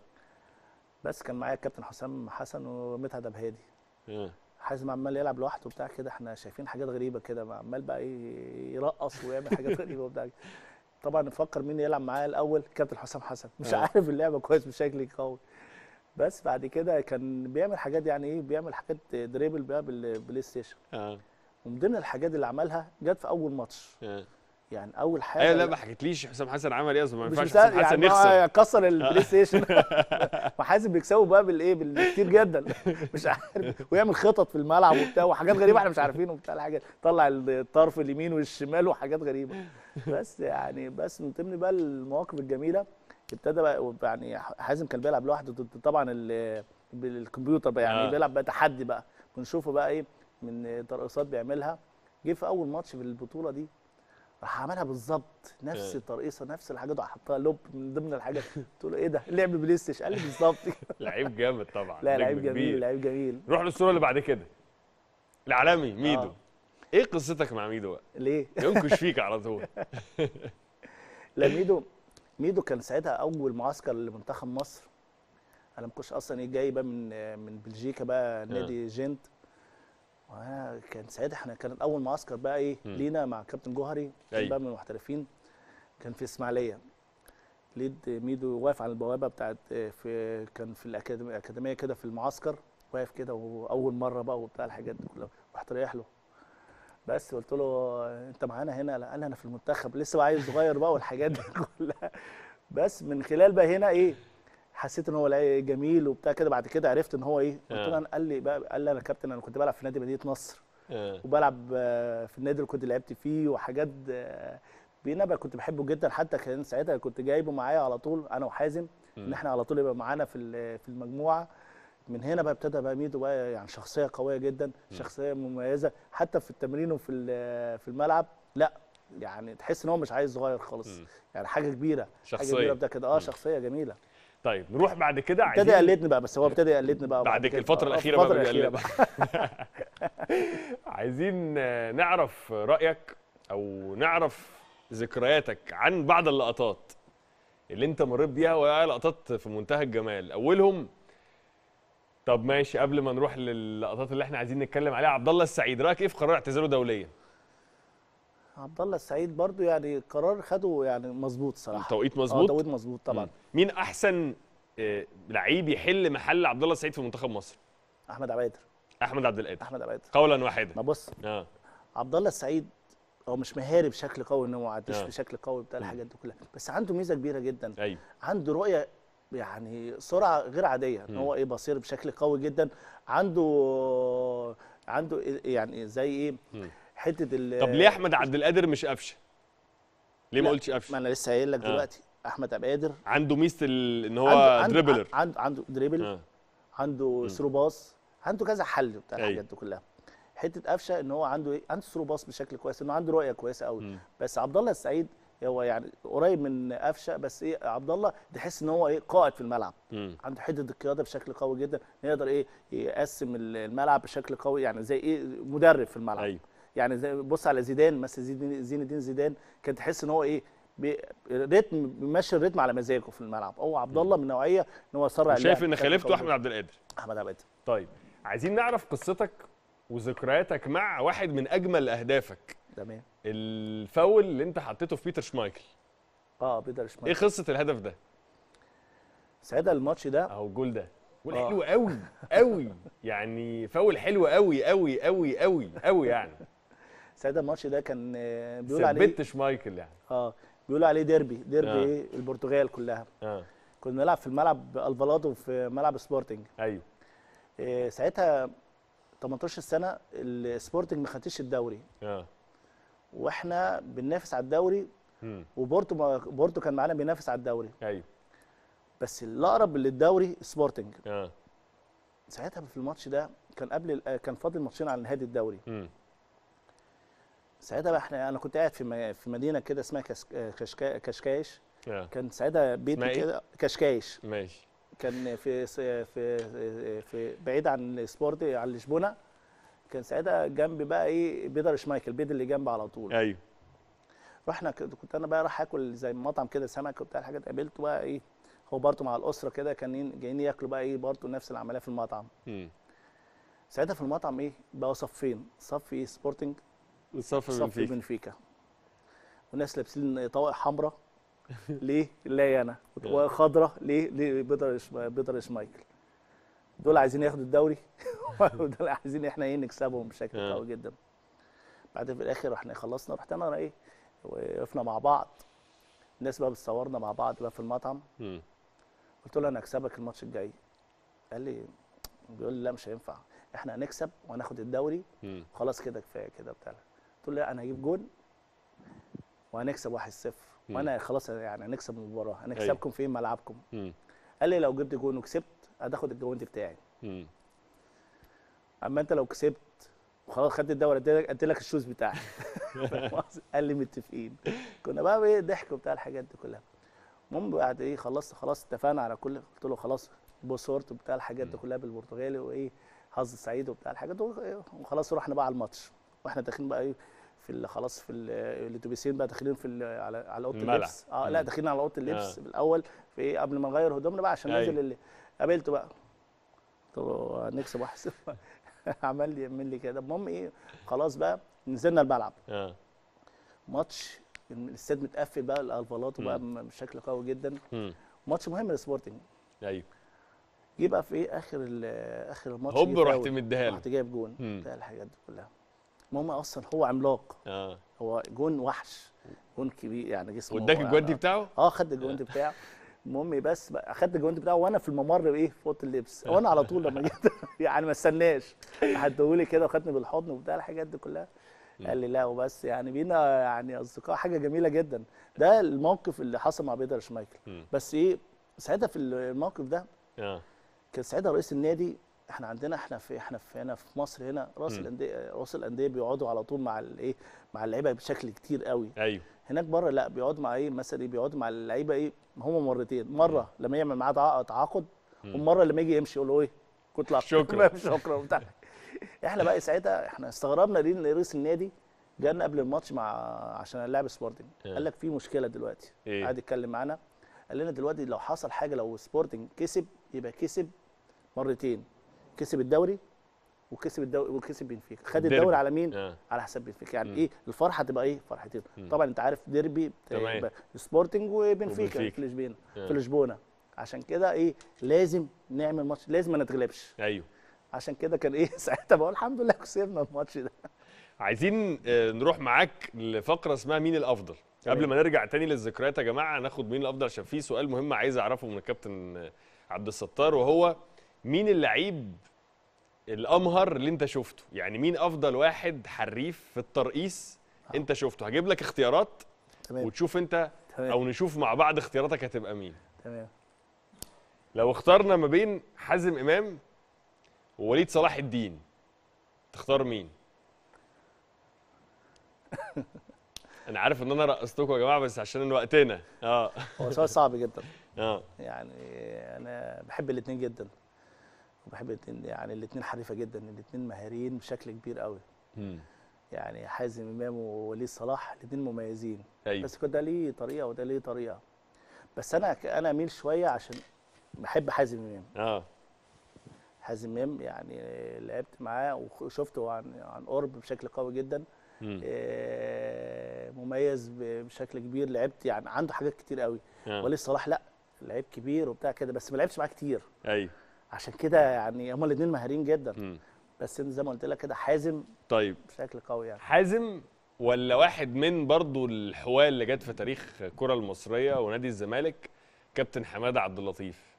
بس كان معايا الكابتن حسام حسن ومدحت ابهادي اه حازم عمال يلعب لوحده وبتاع كده احنا شايفين حاجات غريبه كده عمال بقى ايه يرقص ويعمل حاجات غريبه وبتاع طبعا نفكر مين يلعب معايا الاول كابتن حسام حسن مش آه. عارف اللعبه كويس بشكل قوي بس بعد كده كان بيعمل حاجات يعني ايه بيعمل حاجات دريبل بقى بالبلاي ستيشن اه ومن ضمن الحاجات اللي عملها جت في اول ماتش اه يعني اول حاجه ايوه لا ما حكيتليش حسام حسن عمل ايه اصلا ما مش ينفعش مساعد حسام حسن يعني يخسر ما كسر البلاي ستيشن وحازم بيكسبوا بقى بالايه بالكتير جدا مش عارف ويعمل خطط في الملعب وبتاع وحاجات غريبه احنا مش عارفين وبتاع الحاجات طلع الطرف اليمين والشمال وحاجات غريبه بس يعني بس من ضمن بقى المواقف الجميله ابتدى بقى يعني حازم كان بيلعب لوحده ضد طبعا ال- بالكمبيوتر بقى يعني آه. بيلعب بقى تحدي بقى بنشوفه بقى ايه من ترقصات بيعملها جه في اول ماتش في البطوله دي راح عملها بالظبط نفس آه. الترقيصه نفس الحاجات وحطها لوب من ضمن الحاجات قلت له ايه ده لعب بلاي ستيشن قال لي بالظبط لعيب جامد طبعا لا نجم لعيب كبير. جميل لعيب جميل نروح للصوره اللي بعد كده العالمي ميدو آه. ايه قصتك مع ميدو بقى ليه؟ ينكش فيك على طول لا ميدو ميدو كان ساعتها اول معسكر لمنتخب مصر انا ما كنتش اصلا ايه جاي بقى من من بلجيكا بقى نادي جنت وانا كان ساعتها احنا كان اول معسكر بقى ايه مم. لينا مع كابتن جوهري كان أيوة. بقى من المحترفين كان في اسماعيليه ليد ميدو واقف على البوابه بتاعت في كان في الاكاديميه الأكاديمية كده في المعسكر واقف كده واول مره بقى وبتاع الحاجات دي كلها رحت رايح له بس قلت له انت معانا هنا لا قال لي انا في المنتخب لسه بقى عايز صغير بقى والحاجات دي كلها بس من خلال بقى هنا ايه حسيت ان هو لعيب جميل وبتاع كده بعد كده عرفت ان هو ايه قلت آه. له انا قال لي بقى قال لي انا كابتن انا كنت بلعب في نادي مدينه نصر آه. وبلعب آه، في النادي اللي كنت لعبت فيه وحاجات آه، بينا بقى كنت بحبه جدا حتى كان ساعتها كنت جايبه معايا على طول انا وحازم ان مم. احنا على طول يبقى معانا في ال- في المجموعه من هنا بقى ابتدى بقى ميدو بقى يعني شخصيه قويه جدا شخصيه مميزه حتى في التمرين وفي ال- في الملعب لا يعني تحس ان هو مش عايز صغير خالص مم. يعني حاجه كبيره حاجه شخصية. كبيره بتاع كده اه شخصيه جميله طيب نروح بعد كده ابتدى عايزين يقلدني بقى بس هو ابتدى يقلدني بقى بعد كده. الفترة آه، الأخيرة الفترة بقى الأخيرة بيقلدك. عايزين آه، نعرف رايك او نعرف ذكرياتك عن بعض اللقطات اللي انت مريت بيها وهي لقطات في منتهى الجمال اولهم طب ماشي قبل ما نروح للقطات اللي احنا عايزين نتكلم عليها عبد الله السعيد رايك ايه في قرار اعتزاله دوليا عبد الله السعيد برضو يعني قرار خده يعني مظبوط صراحه التوقيت اه مظبوط توقيت مظبوط طبعا مم. مين احسن آه، لعيب يحل محل عبد الله السعيد في منتخب مصر احمد عبادر احمد عبد القادر احمد عبادر قولا واحدا ما بص اه عبد الله السعيد هو مش مهاري بشكل قوي ان هو ما عداش آه. بشكل قوي بتاع الحاجات دي كلها بس عنده ميزه كبيره جدا ايوه عنده رؤيه يعني سرعه غير عاديه ان هو ايه بصير بشكل قوي جدا عنده عنده إيه- يعني زي ايه مم. حته ال طب ليه احمد عبد القادر مش قفشه ليه ما لا، قلتش ما قفشه انا لسه قايل لك آه. دلوقتي احمد عبد القادر عنده ميزه ال- ان هو عنده عنده دريبلر عنده عنده دريبل آه. عنده ثرو باص عنده كذا حل بتاع أيوة. الحاجات دي كلها حته قفشه ان هو عنده ايه عنده ثرو باص بشكل كويس انه عنده رؤيه كويسه قوي مم. بس عبد الله السعيد هو يعني قريب من قفشه بس ايه عبد الله تحس ان هو ايه قائد في الملعب مم. عنده حته القياده بشكل قوي جدا يقدر ايه يقسم الملعب بشكل قوي يعني زي ايه مدرب في الملعب ايوه يعني زي بص على زيدان مثلا زين زين الدين زيدان كان تحس ان هو ايه بي- رتم بيمشي الريتم على مزاجه في الملعب هو عبد الله من نوعيه ان هو يسرع شايف اللعب ان بشكل خليفته قوي احمد عبد القادر جداً. احمد عبد طيب عايزين نعرف قصتك وذكرياتك مع واحد من اجمل اهدافك تمام الفاول اللي انت حطيته في بيتر شمايكل اه بيقدر شمال ايه قصه الهدف ده ساعتها الماتش ده اهو الجول ده جول آه. حلو قوي قوي يعني فاول حلو قوي قوي قوي قوي قوي يعني ساعتها الماتش ده كان آه، بيقول عليه ثبت شمايكل يعني اه بيقولوا عليه ديربي ديربي آه. ايه البرتغال كلها اه كنا بنلعب في الملعب الفالادو في ملعب سبورتنج ايوه إيه ساعتها 18 سنه السبورتنج ما خدتش الدوري اه واحنا بننافس على الدوري مم. وبورتو ما بورتو كان معانا بينافس على الدوري ايوه بس الاقرب للدوري سبورتنج اه ساعتها في الماتش ده كان قبل ال- كان فاضل ماتشين على نهايه الدوري مم. ساعتها بقى احنا انا كنت قاعد في م- في مدينه كده اسمها كاس- كشكا- كشكايش اه كان ساعتها بيت اسمها إيه؟ كده كشكايش ماشي كان في في في بعيد عن السبورت عن لشبونه كان ساعتها جنب بقى ايه بيدر شمايكل البيت اللي جنب على طول ايوه رحنا ك- كنت انا بقى رايح اكل زي مطعم كده سمك وبتاع الحاجات قابلته بقى ايه هو برضه مع الاسره كده كانين جايين ياكلوا بقى ايه برضه نفس العمليه في المطعم مم. ساعتها في المطعم ايه بقى صفين صف ايه سبورتنج الصف صف بنفيكا بنفيكا والناس لابسين طواقي حمراء ليه؟ لا انا وخضراء ليه؟ ليه بيدر إش- بيدر شمايكل دول عايزين ياخدوا الدوري ودول عايزين احنا ايه نكسبهم بشكل آه. قوي جدا بعد في الاخر احنا خلصنا رحت انا ايه وقفنا مع بعض الناس بقى بتصورنا مع بعض بقى في المطعم مم. قلت له انا هكسبك الماتش الجاي قال لي بيقول لي لا مش هينفع احنا هنكسب وهناخد الدوري مم. خلاص كده كفايه كده بتاع قلت له لا انا هجيب جون وهنكسب 1-0 مم. وانا خلاص يعني هنكسب المباراه هنكسبكم في ملعبكم مم. قال لي لو جبت جون وكسبت هتاخد الجوانت بتاعي مم. اما انت لو كسبت وخلاص خدت الدوري اديلك اديلك الشوز بتاعي قال لي متفقين كنا بقى ايه ضحك وبتاع الحاجات دي كلها المهم بعد ايه خلصت خلاص اتفقنا على كل قلت له خلاص بوسورت وبتاع الحاجات دي كلها بالبرتغالي وايه حظ سعيد وبتاع الحاجات دي وخلاص رحنا بقى على الماتش واحنا داخلين بقى ايه في ال- خلاص في ال- الاتوبيسين بقى داخلين في ال- على على اوضه الملعب. اللبس اه لا مم. داخلين على اوضه اللبس آه. الاول في ايه قبل ما نغير هدومنا بقى عشان أيوة. ننزل اللي قابلته بقى قلت له هنكسب واحد صفر عمل لي يعمل لي كده المهم ايه خلاص بقى نزلنا الملعب اه ماتش الاستاد متقفل بقى الالفالات بقى مم. بشكل قوي جدا مم. ماتش مهم للسبورتنج ايوه جه بقى في ايه اخر ال- اخر الماتش هوب جه رحت فاول. مديها له رحت جايب جون مم. بتاع الحاجات دي كلها المهم اصلا هو عملاق اه هو جون وحش جون كبير يعني جسمه واداك الجوانتي يعني- بتاعه اه خد الجوانتي بتاعه المهم بس بقى اخدت الجوانتي بتاعه وانا في الممر ايه في اوضه اللبس وانا على طول لما جيت يعني ما استناش حدهولي كده وخدني بالحضن وبتاع الحاجات دي كلها قال لي لا وبس يعني بينا يعني اصدقاء حاجه جميله جدا ده الموقف اللي حصل مع بيتر شمايكل مم. بس ايه ساعتها في الموقف ده اه كان ساعتها رئيس النادي احنا عندنا احنا في احنا في هنا في مصر هنا راس مم. الانديه راس الانديه بيقعدوا على طول مع الايه مع اللعيبه بشكل كتير قوي ايوه هناك بره لا بيقعد مع ايه مثلا ايه بيقعد مع اللعيبه ايه هم مرتين مره لما يعمل معاه تعا- تعاقد مم. ومره لما يجي يمشي يقول له ايه كنت لعب شكرا. شكرا وبتاع احنا بقى ساعتها احنا استغربنا ليه ان رئيس النادي جالنا قبل الماتش مع عشان نلعب سبورتنج آه. قال لك في مشكله دلوقتي إيه؟ قعد يتكلم معانا قال لنا دلوقتي لو حصل حاجه لو سبورتنج كسب يبقى كسب مرتين كسب الدوري وكسب الدوري وكسب بنفيكا خد الديربي. الدوري على مين آه. على حساب بنفيكا يعني مم. ايه الفرحه تبقى ايه فرحتين مم. طبعا انت عارف ديربي تمام. يبقى سبورتنج وبنفيكا وبنفيكا. في لشبونه آه. في لشبونه عشان كده ايه لازم نعمل ماتش لازم ما نتغلبش ايوه عشان كده كان ايه ساعتها بقول الحمد لله كسبنا الماتش ده عايزين آه، نروح معاك لفقره اسمها مين الافضل تمام. قبل ما نرجع تاني للذكريات يا جماعه ناخد مين الافضل عشان في سؤال مهم عايز اعرفه من الكابتن آه، عبد الستار وهو مين اللعيب الامهر اللي انت شفته يعني مين افضل واحد حريف في الترقيص انت شفته هجيب لك اختيارات تمام وتشوف انت تمام. او نشوف مع بعض اختياراتك هتبقى مين تمام لو اخترنا ما بين حازم امام ووليد صلاح الدين تختار مين انا عارف ان انا رقصتكم يا جماعه بس عشان وقتنا اه هو سؤال صعب جدا اه يعني انا بحب الاثنين جدا وبحب الاثنين يعني الاثنين حريفه جدا الاثنين مهاريين بشكل كبير قوي مم. يعني حازم امام ووليد صلاح الاثنين مميزين ايوه بس كده ليه طريقه وده ليه طريقه بس انا انا اميل شويه عشان بحب حازم امام اه حازم امام يعني لعبت معاه وشفته عن عن قرب بشكل قوي جدا مم. آه، مميز ب- بشكل كبير لعبت يعني عنده حاجات كتير قوي آه. وليد صلاح لا لعيب كبير وبتاع كده بس ما لعبش معاه كتير ايوه عشان كده يعني هما الاثنين مهارين جدا مم. بس انت زي ما قلت لك كده حازم طيب بشكل قوي يعني حازم ولا واحد من برضو الحوال اللي جت في تاريخ الكره المصريه ونادي الزمالك كابتن حماده عبد اللطيف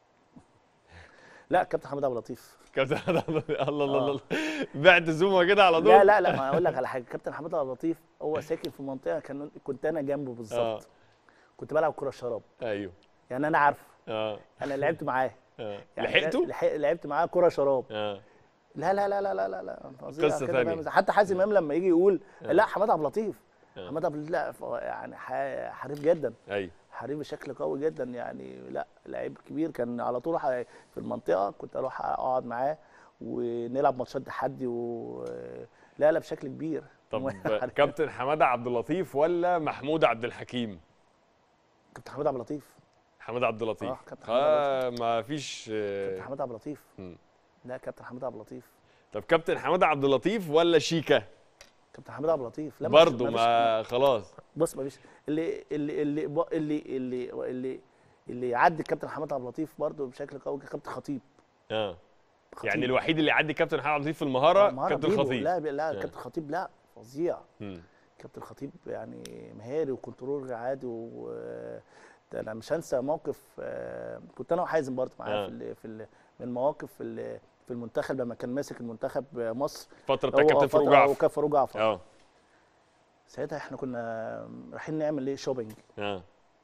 لا كابتن حماد عبد اللطيف كابتن حماده عبد اللطيف الله الله الله بعت زومه كده على طول لا لا لا ما اقول لك على حاجه كابتن حماد عبد اللطيف هو ساكن في منطقه كان كنت انا جنبه اه بالظبط كنت بلعب كره شراب ايوه يعني انا عارفه اه انا لعبت معاه اه يعني لحقته لحق- لعبت معاه كره شراب اه لا لا لا لا لا لا لا فظيع قصة كده ثانية. فاهم إزاي؟ حتى حازم امام لما يجي يقول آه. لا حماد عبد اللطيف آه. حماد عبد اللطيف لا ف- يعني ح- حريف جدا ايوه حريف بشكل قوي جدا يعني لا لعيب كبير كان على طول ح- في المنطقه كنت اروح اقعد معاه ونلعب ماتشات تحدي و لا لا بشكل كبير طب حريف. كابتن حماده عبد اللطيف ولا محمود عبد الحكيم كابتن حماد عبد اللطيف حماد عبد اللطيف آه، كابتن حماد آه ما فيش كابتن آه. حماد عبد اللطيف مم. لا كابتن حماد عبد اللطيف طب كابتن حماده عبد اللطيف ولا شيكا كابتن حماد عبد اللطيف لا ما فيش- برضه ما فيش- ما خلاص بص ما فيش اللي اللي اللي ب- اللي اللي اللي اللي يعدي الكابتن حماد عبد اللطيف برضه بشكل قوي كابتن خطيب اه خطيب. يعني الوحيد اللي يعدي كابتن حماده عبد اللطيف في المهاره مهارة كابتن بيبو. خطيب لا لا آه. كابتن خطيب لا فظيع مم. كابتن خطيب يعني مهاري وكنترول عادي و ده انا مش هنسى موقف آه، كنت انا وحازم برضه معاه آه. في ال- في ال- من المواقف في ال- في المنتخب لما كان ماسك المنتخب مصر فتره بتاع هو كابتن فترة فاروق جعفر وكان فاروق جعفر اه ساعتها احنا كنا رايحين نعمل ايه شوبينج اه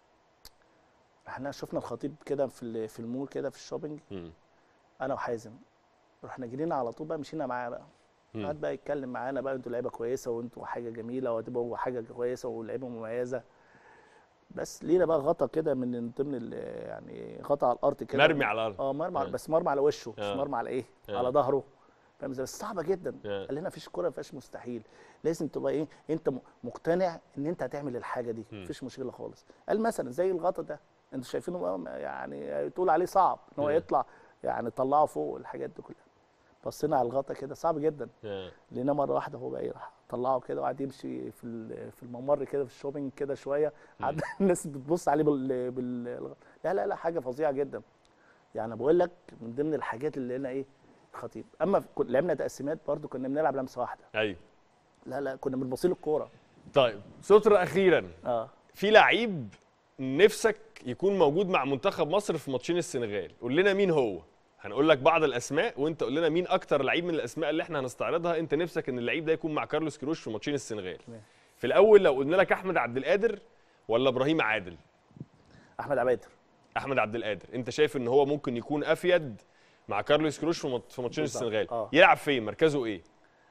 احنا شفنا الخطيب كده في ال- في المول كده في الشوبينج مم. انا وحازم رحنا جرينا على طول بقى مشينا معاه بقى مم. قعد بقى يتكلم معانا بقى انتوا لعيبه كويسه وانتوا حاجه جميله وهتبقوا حاجه كويسه ولعيبه مميزه بس لينا بقى غطا كده من ضمن ال- يعني غطا على الارض كده مرمي على الارض اه مرمى آه. على- بس مرمى على وشه مش آه. مرمى على ايه آه. على ظهره فاهم ازاي بس صعبه جدا آه. قال لنا مفيش كوره ما فيهاش مستحيل لازم تبقى ايه انت م- مقتنع ان انت هتعمل الحاجه دي مم. مفيش مشكله خالص قال مثلا زي الغطا ده انتوا شايفينه بقى يعني تقول عليه صعب ان هو مم. يطلع يعني طلعه فوق الحاجات دي كلها بصينا على الغطا كده صعب جدا آه. لقينا مره واحده هو بقى ايه راح طلعه كده وقعد يمشي في ال- في الممر كده في الشوبينج كده شويه قعد الناس بتبص عليه بال, بال لا لا لا حاجه فظيعه جدا يعني بقول لك من ضمن الحاجات اللي لقينا ايه خطيب اما في- كن- لعبنا تقسيمات برضو كنا بنلعب لمسه واحده ايوه لا لا كنا بنبص له الكوره طيب سترة اخيرا اه في لعيب نفسك يكون موجود مع منتخب مصر في ماتشين السنغال قول لنا مين هو هنقول لك بعض الاسماء وانت قول لنا مين اكتر لعيب من الاسماء اللي احنا هنستعرضها انت نفسك ان اللعيب ده يكون مع كارلوس كروش في ماتشين السنغال تمام. في الاول لو قلنا لك احمد عبد القادر ولا ابراهيم عادل احمد عبادر احمد عبد القادر انت شايف ان هو ممكن يكون افيد مع كارلوس كروش في مات- في ماتشين بالظبط. السنغال آه. يلعب فين مركزه ايه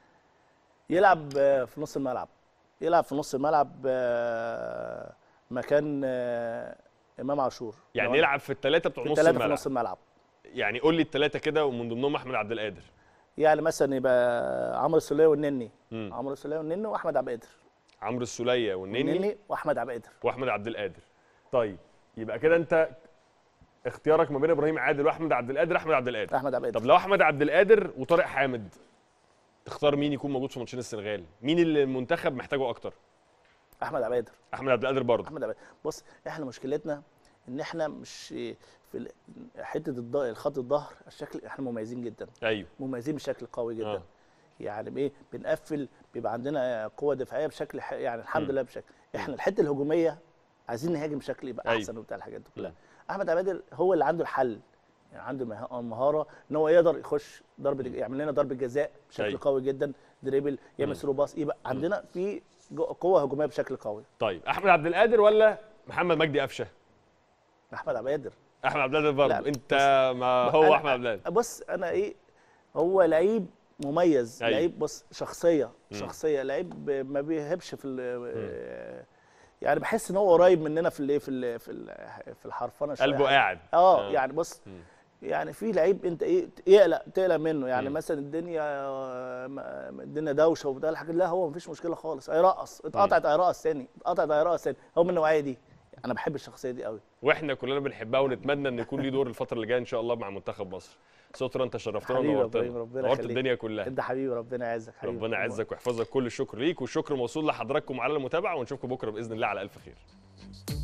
يلعب آه، في نص الملعب يلعب في نص الملعب آه، مكان آه، امام عاشور يعني لو- يلعب في الثلاثه بتوع في نص الثلاثه في الملعب نص الملعب يعني قول لي الثلاثه كده ومن ضمنهم احمد عبد القادر يعني مثلا يبقى عمرو السوليه والنني مم. عمرو السوليه والنني واحمد عبد القادر عمرو السوليه والنني النني واحمد عبد القادر واحمد عبد القادر طيب يبقى كده انت اختيارك ما بين ابراهيم عادل واحمد عبد القادر احمد عبد القادر احمد عبد طب لو احمد عبد القادر وطارق حامد تختار مين يكون موجود في ماتشين السنغال مين اللي المنتخب محتاجه اكتر احمد عبد احمد عبد القادر برضه احمد عبد بص احنا مشكلتنا ان احنا مش في ال- حته الض- الخط الظهر الشكل احنا مميزين جدا ايوه مميزين بشكل قوي جدا آه. آه. يعني ايه بنقفل بيبقى عندنا قوه دفاعيه بشكل ح... يعني الحمد مم. لله بشكل احنا الحته الهجوميه عايزين نهاجم بشكل يبقى أيوة. احسن وبتاع الحاجات دي مم. كلها احمد عبادل هو اللي عنده الحل يعني عنده مه- مهاره ان هو يقدر يخش ضربه يعمل لنا ضربه جزاء بشكل أيوة. قوي جدا دريبل مم. يعمل ثرو باص يبقى عندنا في جو- قوه هجوميه بشكل قوي طيب احمد عبد القادر ولا محمد مجدي قفشه احمد عبادر احمد عبد القادر برضه لا، انت ما بص، هو أنا- احمد عبد القادر بص انا ايه هو لعيب مميز أيوة. لعيب بص شخصيه مم. شخصيه لعيب ما بيهبش في ال- يعني بحس ان هو قريب مننا في الايه في ال في ال في الحرفنه شويه قلبه قاعد اه يعني بص مم. يعني في لعيب انت ايه يقلق تقلق منه يعني مم. مثلا الدنيا آه، الدنيا دوشه وبتاع الحاجات لا هو مفيش مشكله خالص هيرقص اتقطعت هيرقص تاني اتقطعت هيرقص تاني هو من النوعيه دي انا بحب الشخصيه دي قوي واحنا كلنا بنحبها ونتمنى ان يكون ليه دور الفتره اللي جايه ان شاء الله مع منتخب مصر سترا انت شرفتنا حبيبي يا ونورتنا إبراهيم، ربنا نورت يخليك. الدنيا كلها انت حبيبي ربنا يعزك حبيبي ربنا يعزك ويحفظك كل الشكر ليك والشكر موصول لحضراتكم على المتابعه ونشوفكم بكره باذن الله على الف خير